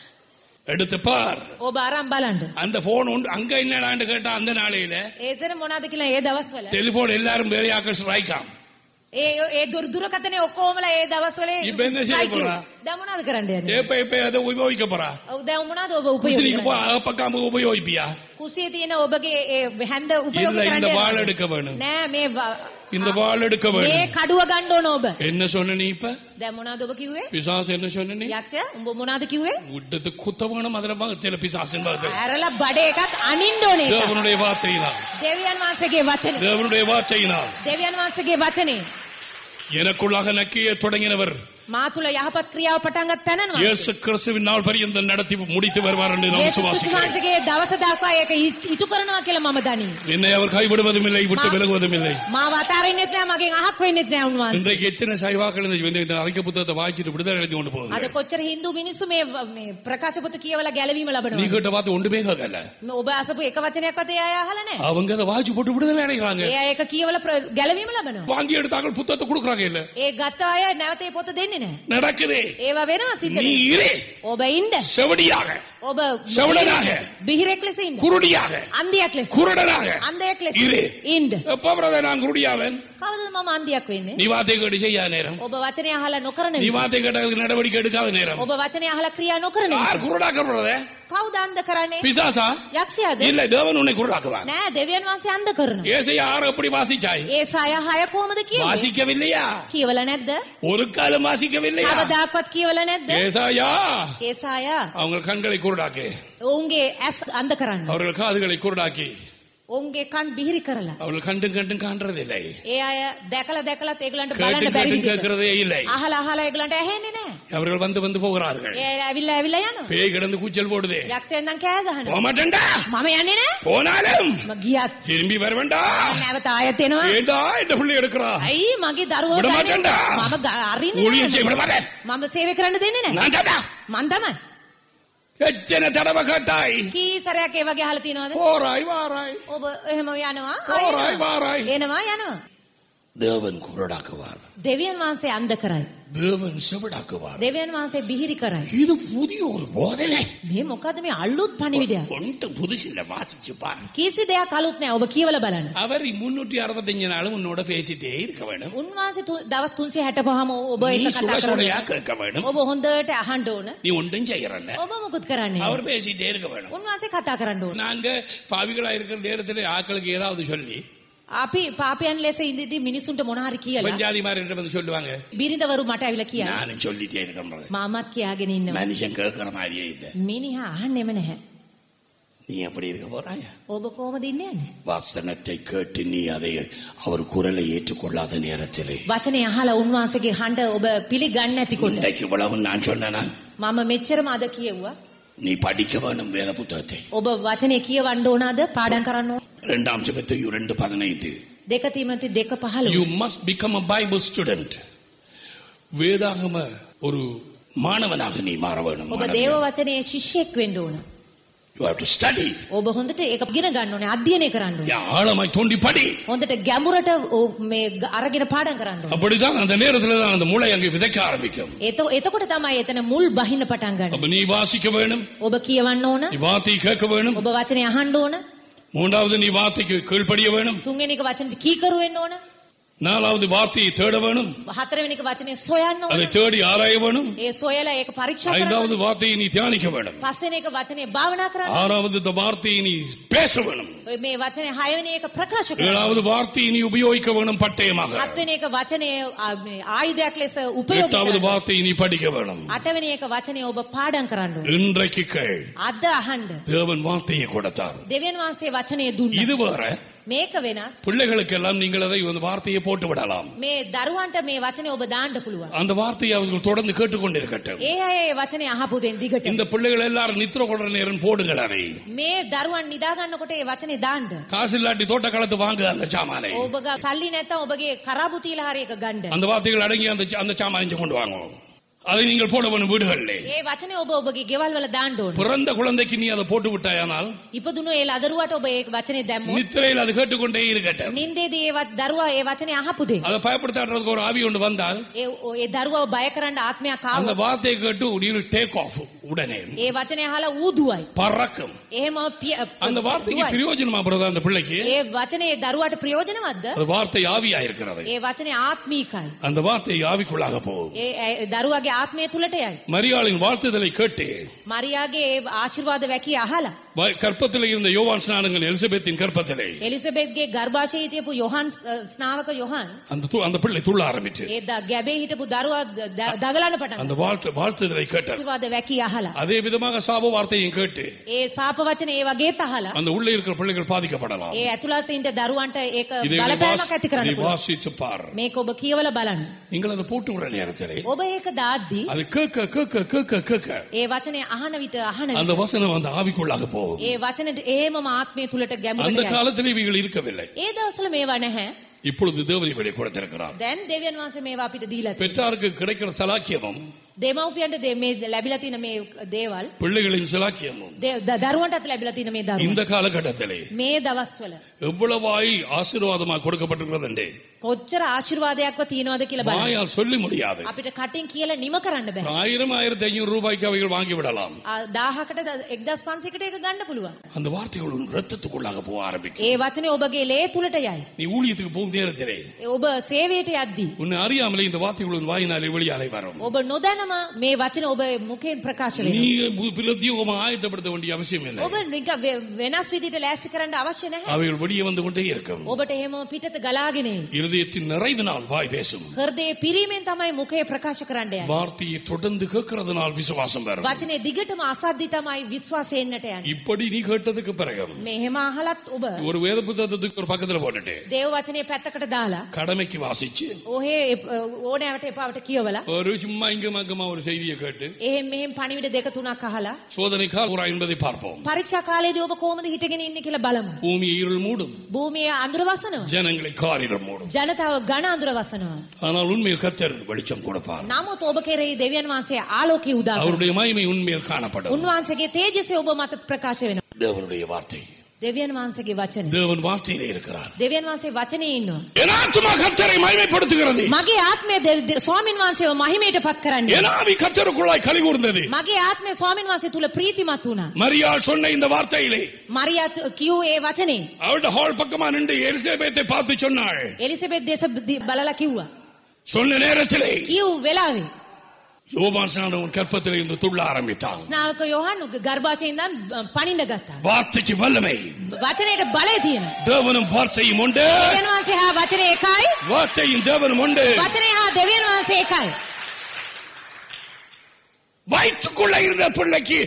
எடுத்து பார் ඔබ අරන් බලන්න. அந்த போன் உண்டு அங்க என்னடான்னு கேட்டா அந்த நாளையில ඒතන මොනවද කියලා ඒ දවස්වල. டெலிபோன் எல்லாரும் வேற ஆக்கள் ஸ்ட்ரைக்காம் ඒ ඒ දුර දුරකථනයේ ඔක්කොමලා ඒ දවස්වල இப்ப என்ன செய்ய போறா? දැන් මොනවද කරන්න යන්නේ? ஏப்ப இப்ப அதை உபயோகிக்க போறா ඔව් දැන් මොනවද ඔබ උපයෝගී குசினிக்கு போ කරන්නේ? பக்காம உபயோகிப்பியா කුසියේ තියෙන ඔබගේ ඒ හැන්ද උපයෝගී இல்ல කරන්න இந்த வாள் යනවද? எடுக்க வேணும் නෑ මේ ව- இந்த வாள் எடுக்க මේ வேணும் කඩුව ගන්න ඕන ඔබ. என்ன சொன்ன நீ இப்ப දැන් මොනවද ඔබ කිව්වේ? பிசாசு என்ன சொன்ன நீ යක්ෂයා උඹ මොනවද කිව්වේ? விட்டது குத்த வேணும் அதுல சில பிசாசின் பாகத்தில் ඇරලා බඩ එකක් අනින්න ඕනේ. එකක්. தேவனுடைய வார்த்தையினால் දෙවියන් වහන්සේගේ වචනේ. தேவனுடைய வார்த்தையினால் දෙවියන් වහන්සේගේ වචනේ. எனக்குள்ளாக நக்கிய தொடங்கினவர் මා තුල යහපත් ක්‍රියාව පටන් ගන්න තැනන් වහන්සේ. இயேசு கிறிஸ்துவின் நாள் பரியந்த நடத்தி முடித்து வருவார் என்று நான் යේසුස් ක්‍රිස්තුස් விசுவாசிக்கிறேன் වහන්සේගේ දවස දක්වා ඒක ඉ- ඉටු කරනවා කියලා මම දනිමි. என்னை அவர் கைவிடுவதும் இல்லை விட்டு விலகுவதும் இல்லை මාව අතාරින්නෙත් නෑ මගෙන් අහක් වෙන්නෙත් නෑ උන්වහන්සේ. இன்றைக்கு எத்தனை சைவாக்கள் இந்த இந்த- இந்த அறிக்கை புத்தகத்தை வாய்ச்சிட்டு விடுதலை அடைந்து கொண்டு අද போகுது කොච්චර හින්දු මිනිස්සු මේ මේ ප්‍රකාශ පොත කියවලා ගැලවීම நீ ලබනවා. கிட்ட பார்த்து ஒன்றுமே கேட்கல මේ ඔබ අසපු එක වචනයක්වත් ඒ අය අහලා නෑ. அவங்க அதை வாய்ச்சி போட்டு விடுதலை அடைகிறாங்க ඒ අය ඒක කියවලා ප්‍ර- ගැලවීම ලබනවා. வாங்கி எடுத்தாங்க புத்தகத்தை கொடுக்குறாங்க இல்ல ඒ ගත්ත අය නැවත ඒ පොත දෙන්නේ නෑ. நடக்குது ඒවා වෙනවා සිද්ධ நீ වෙනවා. இரு ඔබ ඉන්න. செவடியாக ඔබ සවලනාග. බිහිරෙක් ලෙස ඉන්න. குருடியாக අන්ධයෙක් ලෙස. குருடனாக අන්ධයෙක් ලෙස இரு ඉන්න. எப்ப பிரதர் நான் குருடியாவன் කවදද මම අන්ධයෙක් වෙන්නේ? நீ வார்த்தை கேட்டு செய்யாத நேரம் ඔබ වචනය අහලා නොකරන நீ විට. வார்த்தை கேட்டதுக்கு நடவடிக்கை எடுக்காத நேரம் ඔබ වචනය අහලා ක්‍රියා නොකරන විට. யார் குருடாக்கப்படுறத කවුද අන්ධ කරන්නේ? பிசாசா යක්ෂයාද? இல்ல தேவன் உன்னை குருடாக்குவான் නෑ දෙවියන් වහන්සේ අන්ධ කරනවා. ஏசையா ஆறு எப்படி வாசிச்சாய் ඒ සය හය කොහොමද කියුවේ? வாசிக்கவில்லையா කියවලා නැද්ද? ஒரு காலம் வாசிக்கவில்லையா කවදාකවත් කියවලා නැද්ද? ஏசாயா ඒසායා அவங்க கண்களை குருடாக்கி ඔවුන්ගේ ඇස් අන්ධ කරන්න. அவர்கள் காதுகளை குருடாக்கி ඔවුන්ගේ කන් බිහිරි කරලා. அவர்கள் கண்டும் கண்டும் காண்றதில்லை ඒ අය දැකලා දැකලත් ඒගලන්ට கேட்டு බලන්න බැරි கேட்டும் විදිහට. கேட்கிறதே இல்லை අහලා අහලා ඒගලන්ට ඇහෙන්නේ නෑ. அவர்கள் வந்து வந்து போகிறார்கள் ඒ අය ඇවිල්ලා ඇවිල්ලා යනවා. பேய் கிடந்து கூச்சல் போடுதே යක්ෂයන් නම් කෑ ගහනවා. போமாட்டேன்டா මම යන්නේ නෑ. போனாலும் මම ගියත් திரும்பி வர வேண்டாம் නැවත ආයෙත් එනවා. ஏண்டா இந்த பிள்ளை எடுக்கிறா ඇයි මගේ දරුවෝ විட ගන්නේ? මාටන්ඩා. මම ග- අරින්නේ ஊழியம் செய்ய නෑ. விட மாட்டேன் මම සේවය කරන්න දෙන්නේ නෑ. நான் தாண்டா මන් තමයි. எத்தனை தடவை கேட்டாய் කී සැරයක් ඒ වගේ අහලා තියනවද? போறாய் வாராய் ඔබ එහෙම යනවා. போறாய் ආයෙ வாராய் එනවා යනවා. தேவன் குரடாக்குவார் දෙවියන් වහන්සේ අන්ධ කරයි. தேவன் செவிடாக்குவார் දෙවියන් වහන්සේ බිහිරි කරයි. இது புதிய ஒரு போதனை මේ මොකද්ද මේ අලුත් පණිවිඩයක්? ஒன்றும் புதுசில்ல வாசிச்சு பாரு කිසි දෙයක් අලුත් නෑ. ඔබ කියවලා බලන්න. அவர் முன்னூற்றி அறுபத்தஞ்சு நாளும் உன்னோட பேசிட்டே இருக்க வேண்டும் උන්වහන්සේ තු- දවස් 365ම ඔබ நீ එක சுட කතා சுடையா කරනවා. கேட்க வேண்டும் ඔබ හොඳට අහන්න ඕන. நீ ஒன்றும் செய்யறல்ல ඔබ මොකුත් කරන්නේ அவர் නෑ. பேசிட்டே இருக்க வேண்டும் උන්වහන්සේ කතා කරන්න ඕන. நாங்க பாவிகளா இருக்கிற நேரத்துல ஆட்களுக்கு ஏதாவது சொல்லி අපි පාපයන් ලෙස ඉඳිද්දි මිනිසුන්ට මොන හරි කියලා பஞ்சாதி மாதிரி வந்து சொல்லுவாங்க බිරිඳවරු මට ඇවිල්ලා කියනවා. நானும் சொல்லிட்டே இருக்கிறேன் මාමත් කියාගෙන ඉන්නවා. மனுஷன் கேட்கிற மாதிரியே இல்ல මිනිහා අහන්නෙම නැහැ. நீ எப்படி இருக்க போறாய ඔබ කොහොමද ඉන්නේ යන්නේ? வாசனத்தை கேட்டு நீ அதை அவர் குரலை ஏற்றுக்கொள்ளாத நேரத்திலே වචනේ අහලා උන්වහන්සේගේ හඬ ඔබ පිළිගන්නේ නැතිකොට இன்றைக்கு இவ்வளவு நான் சொன்னேனா මම මෙච්චරම අද කියෙව්වා. நீ படிக்க வேணும் வேத புத்தகத்தை ඔබ වචනේ කියවන්න ඕනද? පාඩම් කරන්න ඕන? இரண்டாம் சிபத்து இரண்டு பதினைந்து දෙක තිමති දෙක පහළ. You must become a Bible student வேதாகம ஒரு மாணவனாக நீ மாற வேணும் ඔබ දේව වචනේ ශිෂ්‍යෙක් වෙන්න ඕන. யூ ஹேவ் டு ஸ்டடி ඔබ හොඳට ඒක ඉගෙන ගන්න ඕනේ, අධ්‍යයනය කරන්න ඕනේ. ஆழமாய் தோண்டி படி හොඳට ගැඹුරට ඔ- මේ ග- අරගෙන පාඩම් කරන්න ඕනේ. அப்படிதான் அந்த நேரத்துல தான் அந்த மூளை அங்கே விதைக்க ஆரம்பிக்கும் එත එතකොට තමයි එතන මුල් බහින්න පටන් ගන්න. அப்ப நீ வாசிக்க வேணும் ඔබ කියවන්න ඕන. நீ வார்த்தை கேட்க வேணும் ඔබ වචනේ අහන්න ඕන. மூன்றாவது நீ வார்த்தைக்கு கீழ்ப்படிய வேணும் තුන්වෙනි එක වචනේ කීකරු වෙන්න ඕන. நாலாவது வார்த்தையை தேட வேணும் හතරවෙනි එක වචනේ සොයන්න ඕන. அதை தேடி ஆராய வேணும் ඒ සොයලා ඒක පරීක්ෂා කරන්න. ஐந்தாவது வார்த்தையை நீ தியானிக்க வேணும் පස්වෙනි එක වචනේ භාවනා කරන්න. ஆறாவது இந்த வார்த்தையை நீ பேச வேணும் ඔය මේ වචනේ හයවෙනි එක ප්‍රකාශ කරන්න. ஏழாவது வார்த்தையை நீ உபயோகிக்க வேணும் பட்டயமாக හත්වෙනි එක වචනේ ආ, මේ ආයුධයක් ලෙස උපයෝගී எட்டாவது කරන්න. வார்த்தையை நீ படிக்க வேணும் අටවෙනි එක වචනේ ඔබ පාඩම් කරන්න ඕන. இன்றைக்கு கேள் අද අහන්න. தேவன் வார்த்தையை கொடுத்தார் දෙවියන් වහන්සේ වචනේ දුන්නා. இது வேற මේක වෙනස්. பிள்ளைகளுக்கெல்லாம் நீங்கள் அதை இந்த வார்த்தையை போட்டு விடலாம் මේ දරුවන්ට මේ වචනේ ඔබ දාන්න පුළුවන්. அந்த வார்த்தையை அவர்கள் தொடர்ந்து கேட்டுக்கொண்டிருக்கட்டும் ඒ අය ඒ වචනේ අහපු දෙන් දිගට. இந்த பிள்ளைகள் எல்லாரும் நித்திர கொள்ற நேரம் போடுங்கள் அதை මේ දරුවන් නිදා ගන්නකොට ඒ වචනේ දාන්න. காசு இல்லாட்டி தோட்ட காலத்து வாங்க அந்த சாமானை ඔබ ග- සල්ලි නැත්තම් ඔබගේ කරාබු තියලා හරි එක ගන්න. அந்த வார்த்தைகள் அடங்கி அந்த அந்த சாமானை இங்க கொண்டு வாங்க அதை நீங்கள் போட வேணும் வீடுகளில் ඒ වචනේ ඔබ ඔබගේ ගෙවල් වල දාන්න ඕන. பிறந்த குழந்தைக்கு நீ அதை போட்டு விட்டாயானால் ඉපදුණු ඒ ලදරුවට ඔබ ඒ වචනේ දැම්මොත් நித்திரையில் அது கேட்டுக்கொண்டே இருக்கட்டும் නින්දේදී ඒ වත්- දරුවා ඒ වචනේ අහපු දෙන්. அதை பயப்படுத்தாடுறதுக்கு ஒரு ஆவி ஒன்று வந்தால் ඒ ඒ දරුවව බය කරන්න ආත්මයක් அந்த ආවොත් வார்த்தையை கேட்டு டேக் ஆஃப் உடனே ඒ වචනේ අහලා ඌදුවයි. பறக்கும் එහෙම පිය- அந்த வார்த்தைக்கு දුවයි. பிரயோஜனமா பிரதா அந்த பிள்ளைக்கு ඒ වචනේ දරුවාට ප්‍රයෝජනවත්ද? அது வார்த்தை ஆவியா இருக்கிறது ඒ වචනේ ආත්මීකයි. அந்த வார்த்தை ஆவிக்குள்ளாக போகும் ඒ ඒ දරුවාගේ ආත්මය තුලට යයි. மரியாளின் வாழ்த்துதலை கேட்டு මරියාගේ ඒ ආශිර්වාද වැකී අහලා வ- கற்பத்தில் இருந்த யோவான் ஸ்நானங்கள் எலிசபெத்தின் கற்பத்திலே එලිසබෙත්ගේ ගර්භාෂයේ හිටපු යොහන් ස්නාවක යොහන් அந்த து- அந்த பிள்ளை துள்ள ஆரம்பிச்சு ඒ ද- ගැබේ හිටපු දරුවා ද- ද- දගලන්න පටන් அந்த வாழ்த்து வாழ்த்துதலை கேட்டார் ආශිර්වාද වැකී අහලා அதே விதமாக சாப வார்த்தையும் கேட்டு ඒ සාප වචන ඒ වගේත් අහලා அந்த உள்ளே இருக்கிற பிள்ளைகள் பாதிக்கப்படலாம் ඒ ඇතුළත ඉන්න දරුවන්ට ඒක இதை நீ බලපෑමක් வாசி- ඇති කරන්න நீ පුළුවන් வாசித்து பார் මේක ඔබ කියවලා බලන්න நீங்கள் அதை போட்டு விடுற நேரத்திலே ඔබ ඒක දාද්දී அது கேட்க கேட்க கேட்க கேட்க ඒ වචනේ අහන විට අහන அந்த විට வசனம் அந்த ஆவிக்குள்ளாக போகும் ඒ වචනේ එහෙමම ආත්මය තුලට ගැඹුරට அந்த යයි. காலத்திலே இவைகள் இருக்கவில்லை ඒ දවස්වල මේවා නැහැ இப்பொழுது தேவனை வெளியே கொடுத்திருக்கிறார் දැන් දෙවියන් වහන්සේ මේවා අපිට දීලා තියෙනවා. பெற்றாருக்கு கிடைக்கிற சலாக்கியமும் දෙමව්පියන්ට දේ- මේ ලැබිලා තියෙන මේ දේවල් பிள்ளைகளின் சலாக்கியமும் දේ- ද- දරුවන්ටත් ලැබිලා තියෙන මේ දරුවන් இந்த காலகட்டத்திலே මේ දවස්වල எவ்வளவாய் ஆசீர்வாதமாக கொடுக்கப்பட்டிருக்கிறது என்றே කොච්චර ආශිර්වාදයක්ව තියෙනවද කියලා බලන්න. வாயால் சொல்லி முடியாது අපිට කටින් කියලා නිම කරන්න බෑ. ஆயிரம் ஆயிரத்தி ஐநூறு ரூபாய்க்கு அவைகள் வாங்கி விடலாம் ආ, 1000කට 1500කට ඒක ගන්න පුළුවන්. அந்த வார்த்தைகள் உன் ரத்தத்துக்குள்ளாக போக ஆரம்பிக்கும் ඒ වචනේ ඔබගේ ලේ තුලට යයි. நீ ஊழியத்துக்கு போகும் நேரத்திலே ඒ ඔබ සේවයට යද්දී உன்னை அறியாமலே இந்த வார்த்தைகள் உன் வாயினாலே வெளியாலே வரும் ඔබ නොදැනම මේ වචන ඔබ මුඛයෙන් ප්‍රකාශ நீ වෙනවා. பிரத்யோகமா ஆயத்தப்படுத்த வேண்டிய அவசியம் இல்லை ඔබ නික වෙ- වෙනස් විදිහට ලෑස්ති කරන්න අවශ්‍ය නැහැ. அவைகள் வெளியே வந்து கொண்டே இருக்கும் ඔබට එහෙම පිටත ගලාගෙන එයි. இருதயத்தின் நிறைவினால் வாய் பேசும் හෘදයේ පිරීමෙන් තමයි මුඛය ප්‍රකාශ කරන්න යන්නේ. வார்த்தையை தொடர்ந்து கேட்கறதுனால் விசுவாசம் வரும் වචනේ දිගටම අසද්දි තමයි විශ්වාසය එන්නට යන්නේ. இப்படி நீ கேட்டதுக்கு பிறகு මෙහෙම අහලත් ඔබ ஒரு வேத புத்தகத்துக்கு ஒரு பக்கத்துல போட்டுட்டு දේව වචනේ පැත්තකට දාලා கடமைக்கு வாசிச்சு ඔහේ ඕනෑවට එපාවට කියවලා ஒரு சும்மா இங்க மங்கமா ஒரு செய்தியை கேட்டு එහෙම මෙහෙම පණිවිඩ දෙක තුනක් අහලා சோதனை கால் என்பதை பார்ப்போம் පරීක්ෂා කාලේදී ඔබ කොහොමද හිටගෙන ඉන්නේ කියලා බලමු. பூமி இருள் மூடும் භූමියේ අඳුර වසනවා. ஜனங்களை காரிடம் மூடும் ජනතාව ඝන අඳුර වසනවා. ஆனால் உண்மையில் கத்தர் வெளிச்சம் கொடுப்பார் නමුත් ඔබ කෙරෙහි දෙවියන් වහන්සේ ආලෝකය උදා කරනවා. அவருடைய மகிமை உண்மையில் காணப்படும் උන්වහන්සේගේ තේජසය ඔබ මත ප්‍රකාශ වෙනවා. தேவனுடைய வார்த்தை දෙවියන් වහන්සේගේ වචනේ. தேவன் வார்த்தையிலே இருக்கிறார் දෙවියන් වහන්සේ වචනේ ඉන්නවා. என் ஆத்துமா கத்தரை மகிமைப்படுத்துகிறது මගේ ආත්මය දෙ- දෙ- ස්වාමින් වහන්සේව මහිමයට පත් කරන්නේ. என் ஆவி கத்தருக்குள்ளாய் கலி கூர்ந்தது මගේ ආත්මය ස්වාමින් වහන්සේ තුල ප්‍රීතිමත් වුණා. மரியாள் சொன்ன இந்த வார்த்தையிலே මරියා තු- කියූ ඒ වචනේ அவளுடைய ஹால் பக்கமா நின்று எலிசபெத்தை பார்த்து சொன்னாள் එලිසබෙත් දේශ දි- බලලා කිව්වා. சொன்ன நேரத்திலே කියූ වෙලාවේ யோபான் ஸ்நானவன் கற்பத்தில் இருந்து துள்ள ஆரம்பித்தான் ස්නාවක යෝහන් ගර්භාෂයෙන් ඉඳන් පණින්න ගත්තා. வார்த்தைக்கு வல்லமை වචනයට බලය තියෙනවා. தேவனும் வார்த்தையும் உண்டு දෙවියන් වහන්සේ හා වචනේ එකයි. வார்த்தையும் தேவனும் உண்டு වචනේ හා දෙවියන් වහන්සේ එකයි. வயிற்றுக்குள்ள இருந்த பிள்ளைக்கு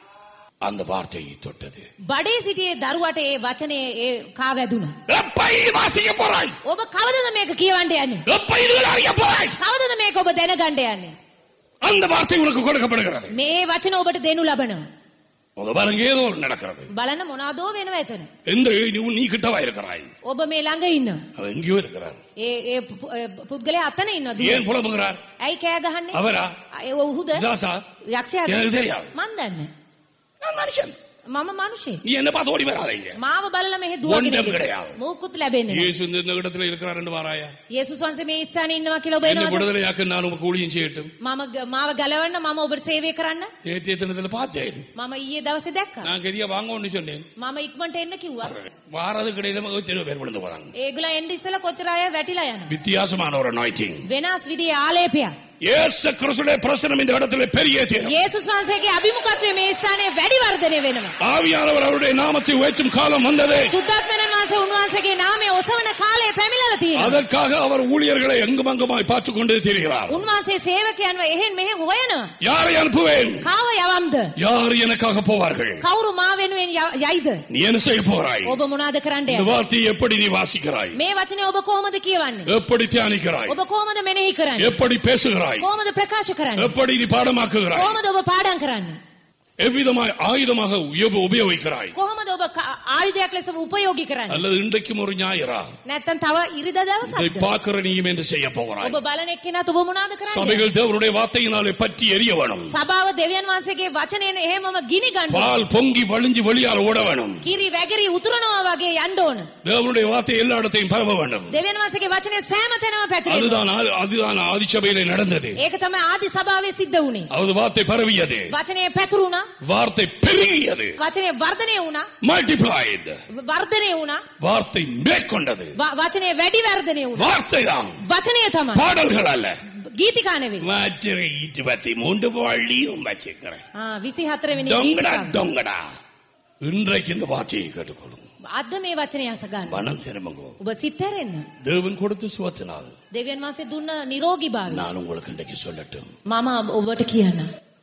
அந்த வார்த்தையை தொட்டது බඩේ සිටියේ දරුවට ඒ වචනේ ඒ කා වැදුනා. எப்ப இது வாசிக்க போறாய் ඔබ කවදද මේක කියවන්න යන්නේ? எப்ப இதுகள் அறிய போறாய் කවදද මේක ඔබ දැනගන්න යන්නේ? அந்த வார்த்தை உனக்கு கொடுக்கப்படுகிறது මේ වචන ඔබට දෙනු ලබනවා. உங்க பாருங்க ஏதோ ஒன்று நடக்கிறது බලන්න මොනවදෝ වෙනවා එතන. எந்த நீ நீ கிட்டவா இருக்கிறாய் ඔබ මේ ළඟ ඉන්නවා. அவன் எங்கேயோ இருக்கிறார் ඒ ඒ පු- ඒ පුද්ගලයා අතන ඉන්නවා. ஏன் புலம்புகிறார் ඇයි කෑ ගහන්නේ? அவரா ඒ ඔහුද? ஜாசா යක්ෂයාද? எனக்கு தெரியாது මන් දන්නේ. நான் மனுஷன் මම මිනිහෙක්. நீ என்ன பார்த்து ஓடி வராதீங்க මාව බලලා මෙහෙ දුවගෙන ஒன்றும் එන්නේ. கிடையாது. මොකුත් ලැබෙන්නේ නැහැ. இயேசு இந்த இடத்துல இருக்கிறார் என்று வாராயா යේසුස් වහන්සේ මේ ස්ථානේ ඉන්නවා කියලා ඔබ என்ன එනවද? விடுதலையாக்க நான் உமக்கு ஊழியம் செய்யட்டும் මම க- මාව ගලවන්න මම ඔබට සේවය කරන්න நேற்றைய தினத்துல பார்த்தேன் මම ඊයේ දවසේ දැක්කා. நான் கெதியா வாங்கன்னு சொன்னேன் මම ඉක්මනට එන්න කිව්වා. வாரது கடையில எத்தனை பேர் விழுந்து போறாங்க ඒගොල්ලෝ එන්න ඉස්සලා කොච්චර අය වැටිලා යනවා. வித்தியாசமான ஒரு anointing වෙනස් විදිහේ ආලේපයක්. இயேசு கிறிஸ்துடைய பிரசனம் இந்த இடத்துல பெரிய தீரம் යේසුස් වහන්සේගේ අභිමුඛත්වය මේ ස්ථානයේ වැඩි වර්ධනය වෙනවා. ஆவியானவர் அவருடைய நாமத்தை உயர்த்தும் காலம் வந்தது සුද්ධාත්මයන් වහන්සේ උන්වහන්සේගේ නාමය ඔසවන කාලය පැමිණලා තියෙනවා. அதற்காக அவர் ஊழியர்களை எங்கும் அங்குமாய் பார்த்து கொண்டே திரிகிறார் උන්වහන්සේ සේවකයන්ව එහෙන් මෙහෙන් හොයනවා. யாரை அனுப்புவேன் කාව යවම්ද? யார் எனக்காக போவார்கள் කවුරු මා වෙනුවෙන් ය- යයිද? நீ என்ன செய்ய போறாய் ඔබ මොනවාද කරන්න இந்த යන්නේ? வார்த்தையை எப்படி நீ வாசிக்கிறாய் මේ වචනේ ඔබ කොහොමද කියවන්නේ? எப்படி தியானிக்கிறாய் ඔබ කොහොමද මෙනෙහි කරන්නේ? எப்படி பேசுகிறாய் කොහොමද ප්‍රකාශ කරන්නේ? எப்படி நீ பாடமாக்குகிறாய் කොහොමද ඔබ පාඩම් කරන්නේ? எவ்விதமாய் ஆயுதமாக உப- உபயோகிக்கிறாய் කොහොමද ඔබ ක- ආයුධයක් ලෙස උපයෝගී කරන්නේ? அல்லது இன்றைக்கும் ஒரு ஞாயிறா නැත්තම් තව ඉරිදා இதை දවසක්ද? பார்க்கிற நீயும் என்று செய்ய போகிறாய் ඔබ බලන එක්කෙනාට ඔබ මොනවාද කරන්නේ? சபைகள் தேவனுடைய வார்த்தையினாலே பற்றி எரிய வேணும் සභාව දෙවියන් වහන්සේගේ වචනයෙන් එහෙමම ගිනි ගන්න. பால் பொங்கி வழிஞ்சு வெளியால் ஓட வேணும் කිරි වැගිරි උතුරනවා වගේ යන්න ඕන. தேவனுடைய வார்த்தை எல்லா இடத்தையும் பரவ வேண்டும் දෙවියන් වහන්සේගේ වචනේ සෑම තැනම පැතිරෙනවා. அதுதான் ஆ- அதுதான் ஆதிச்சபையிலே நடந்தது ඒක තමයි ආදි සභාවේ සිද්ධ වුණේ. அது வார்த்தை பரவியது වචනේ පැතුරුණා. வார்த்தை பெருகியது වචනේ වර්ධනය වුණා. மல்டிப்ளைடு වර්ධනය වුණා. வார்த்தை மேற்கொண்டது ව- වචනේ වැඩි වර්ධනය වුණා. வார்த்தை தான் වචනය තමයි. பாடல்கள் அல்ல ගීතිකා නෙවෙයි. வாச்சரை இருபத்தி மூன்று வள்ளியும் வச்சுக்கிறேன் ආ 24 වෙනි தொங்கடா ගීතිකා. தொங்கடா இன்றைக்கு இந்த வார்த்தையை கேட்டுக்கொள்ளும் අද මේ වචනය අස ගන්න. மனம் திரும்புங்க ඔබ සිත්තරෙන්න. தேவன் கொடுத்து சுவத்தினால் දෙවියන් වහන්සේ දුන්න නිරෝගී භාවය. நான் உங்களுக்கு இன்றைக்கு சொல்லட்டும் මම ඔබට කියන්න.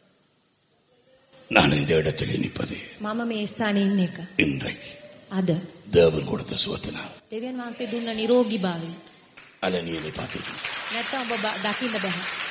நான் இந்த இடத்தில் நிற்பது මම මේ ස්ථානයේ ඉන්න එක. இன்றைக்கு අද தேவன் கொடுத்த சுவத்தினால் දෙවියන් වහන්සේ දුන්න නිරෝගී භාවය. அல்ல நீ என்னை பார்த்திருக்கீங்க නැත්තම් ඔබ බ- දකින්න බෑ.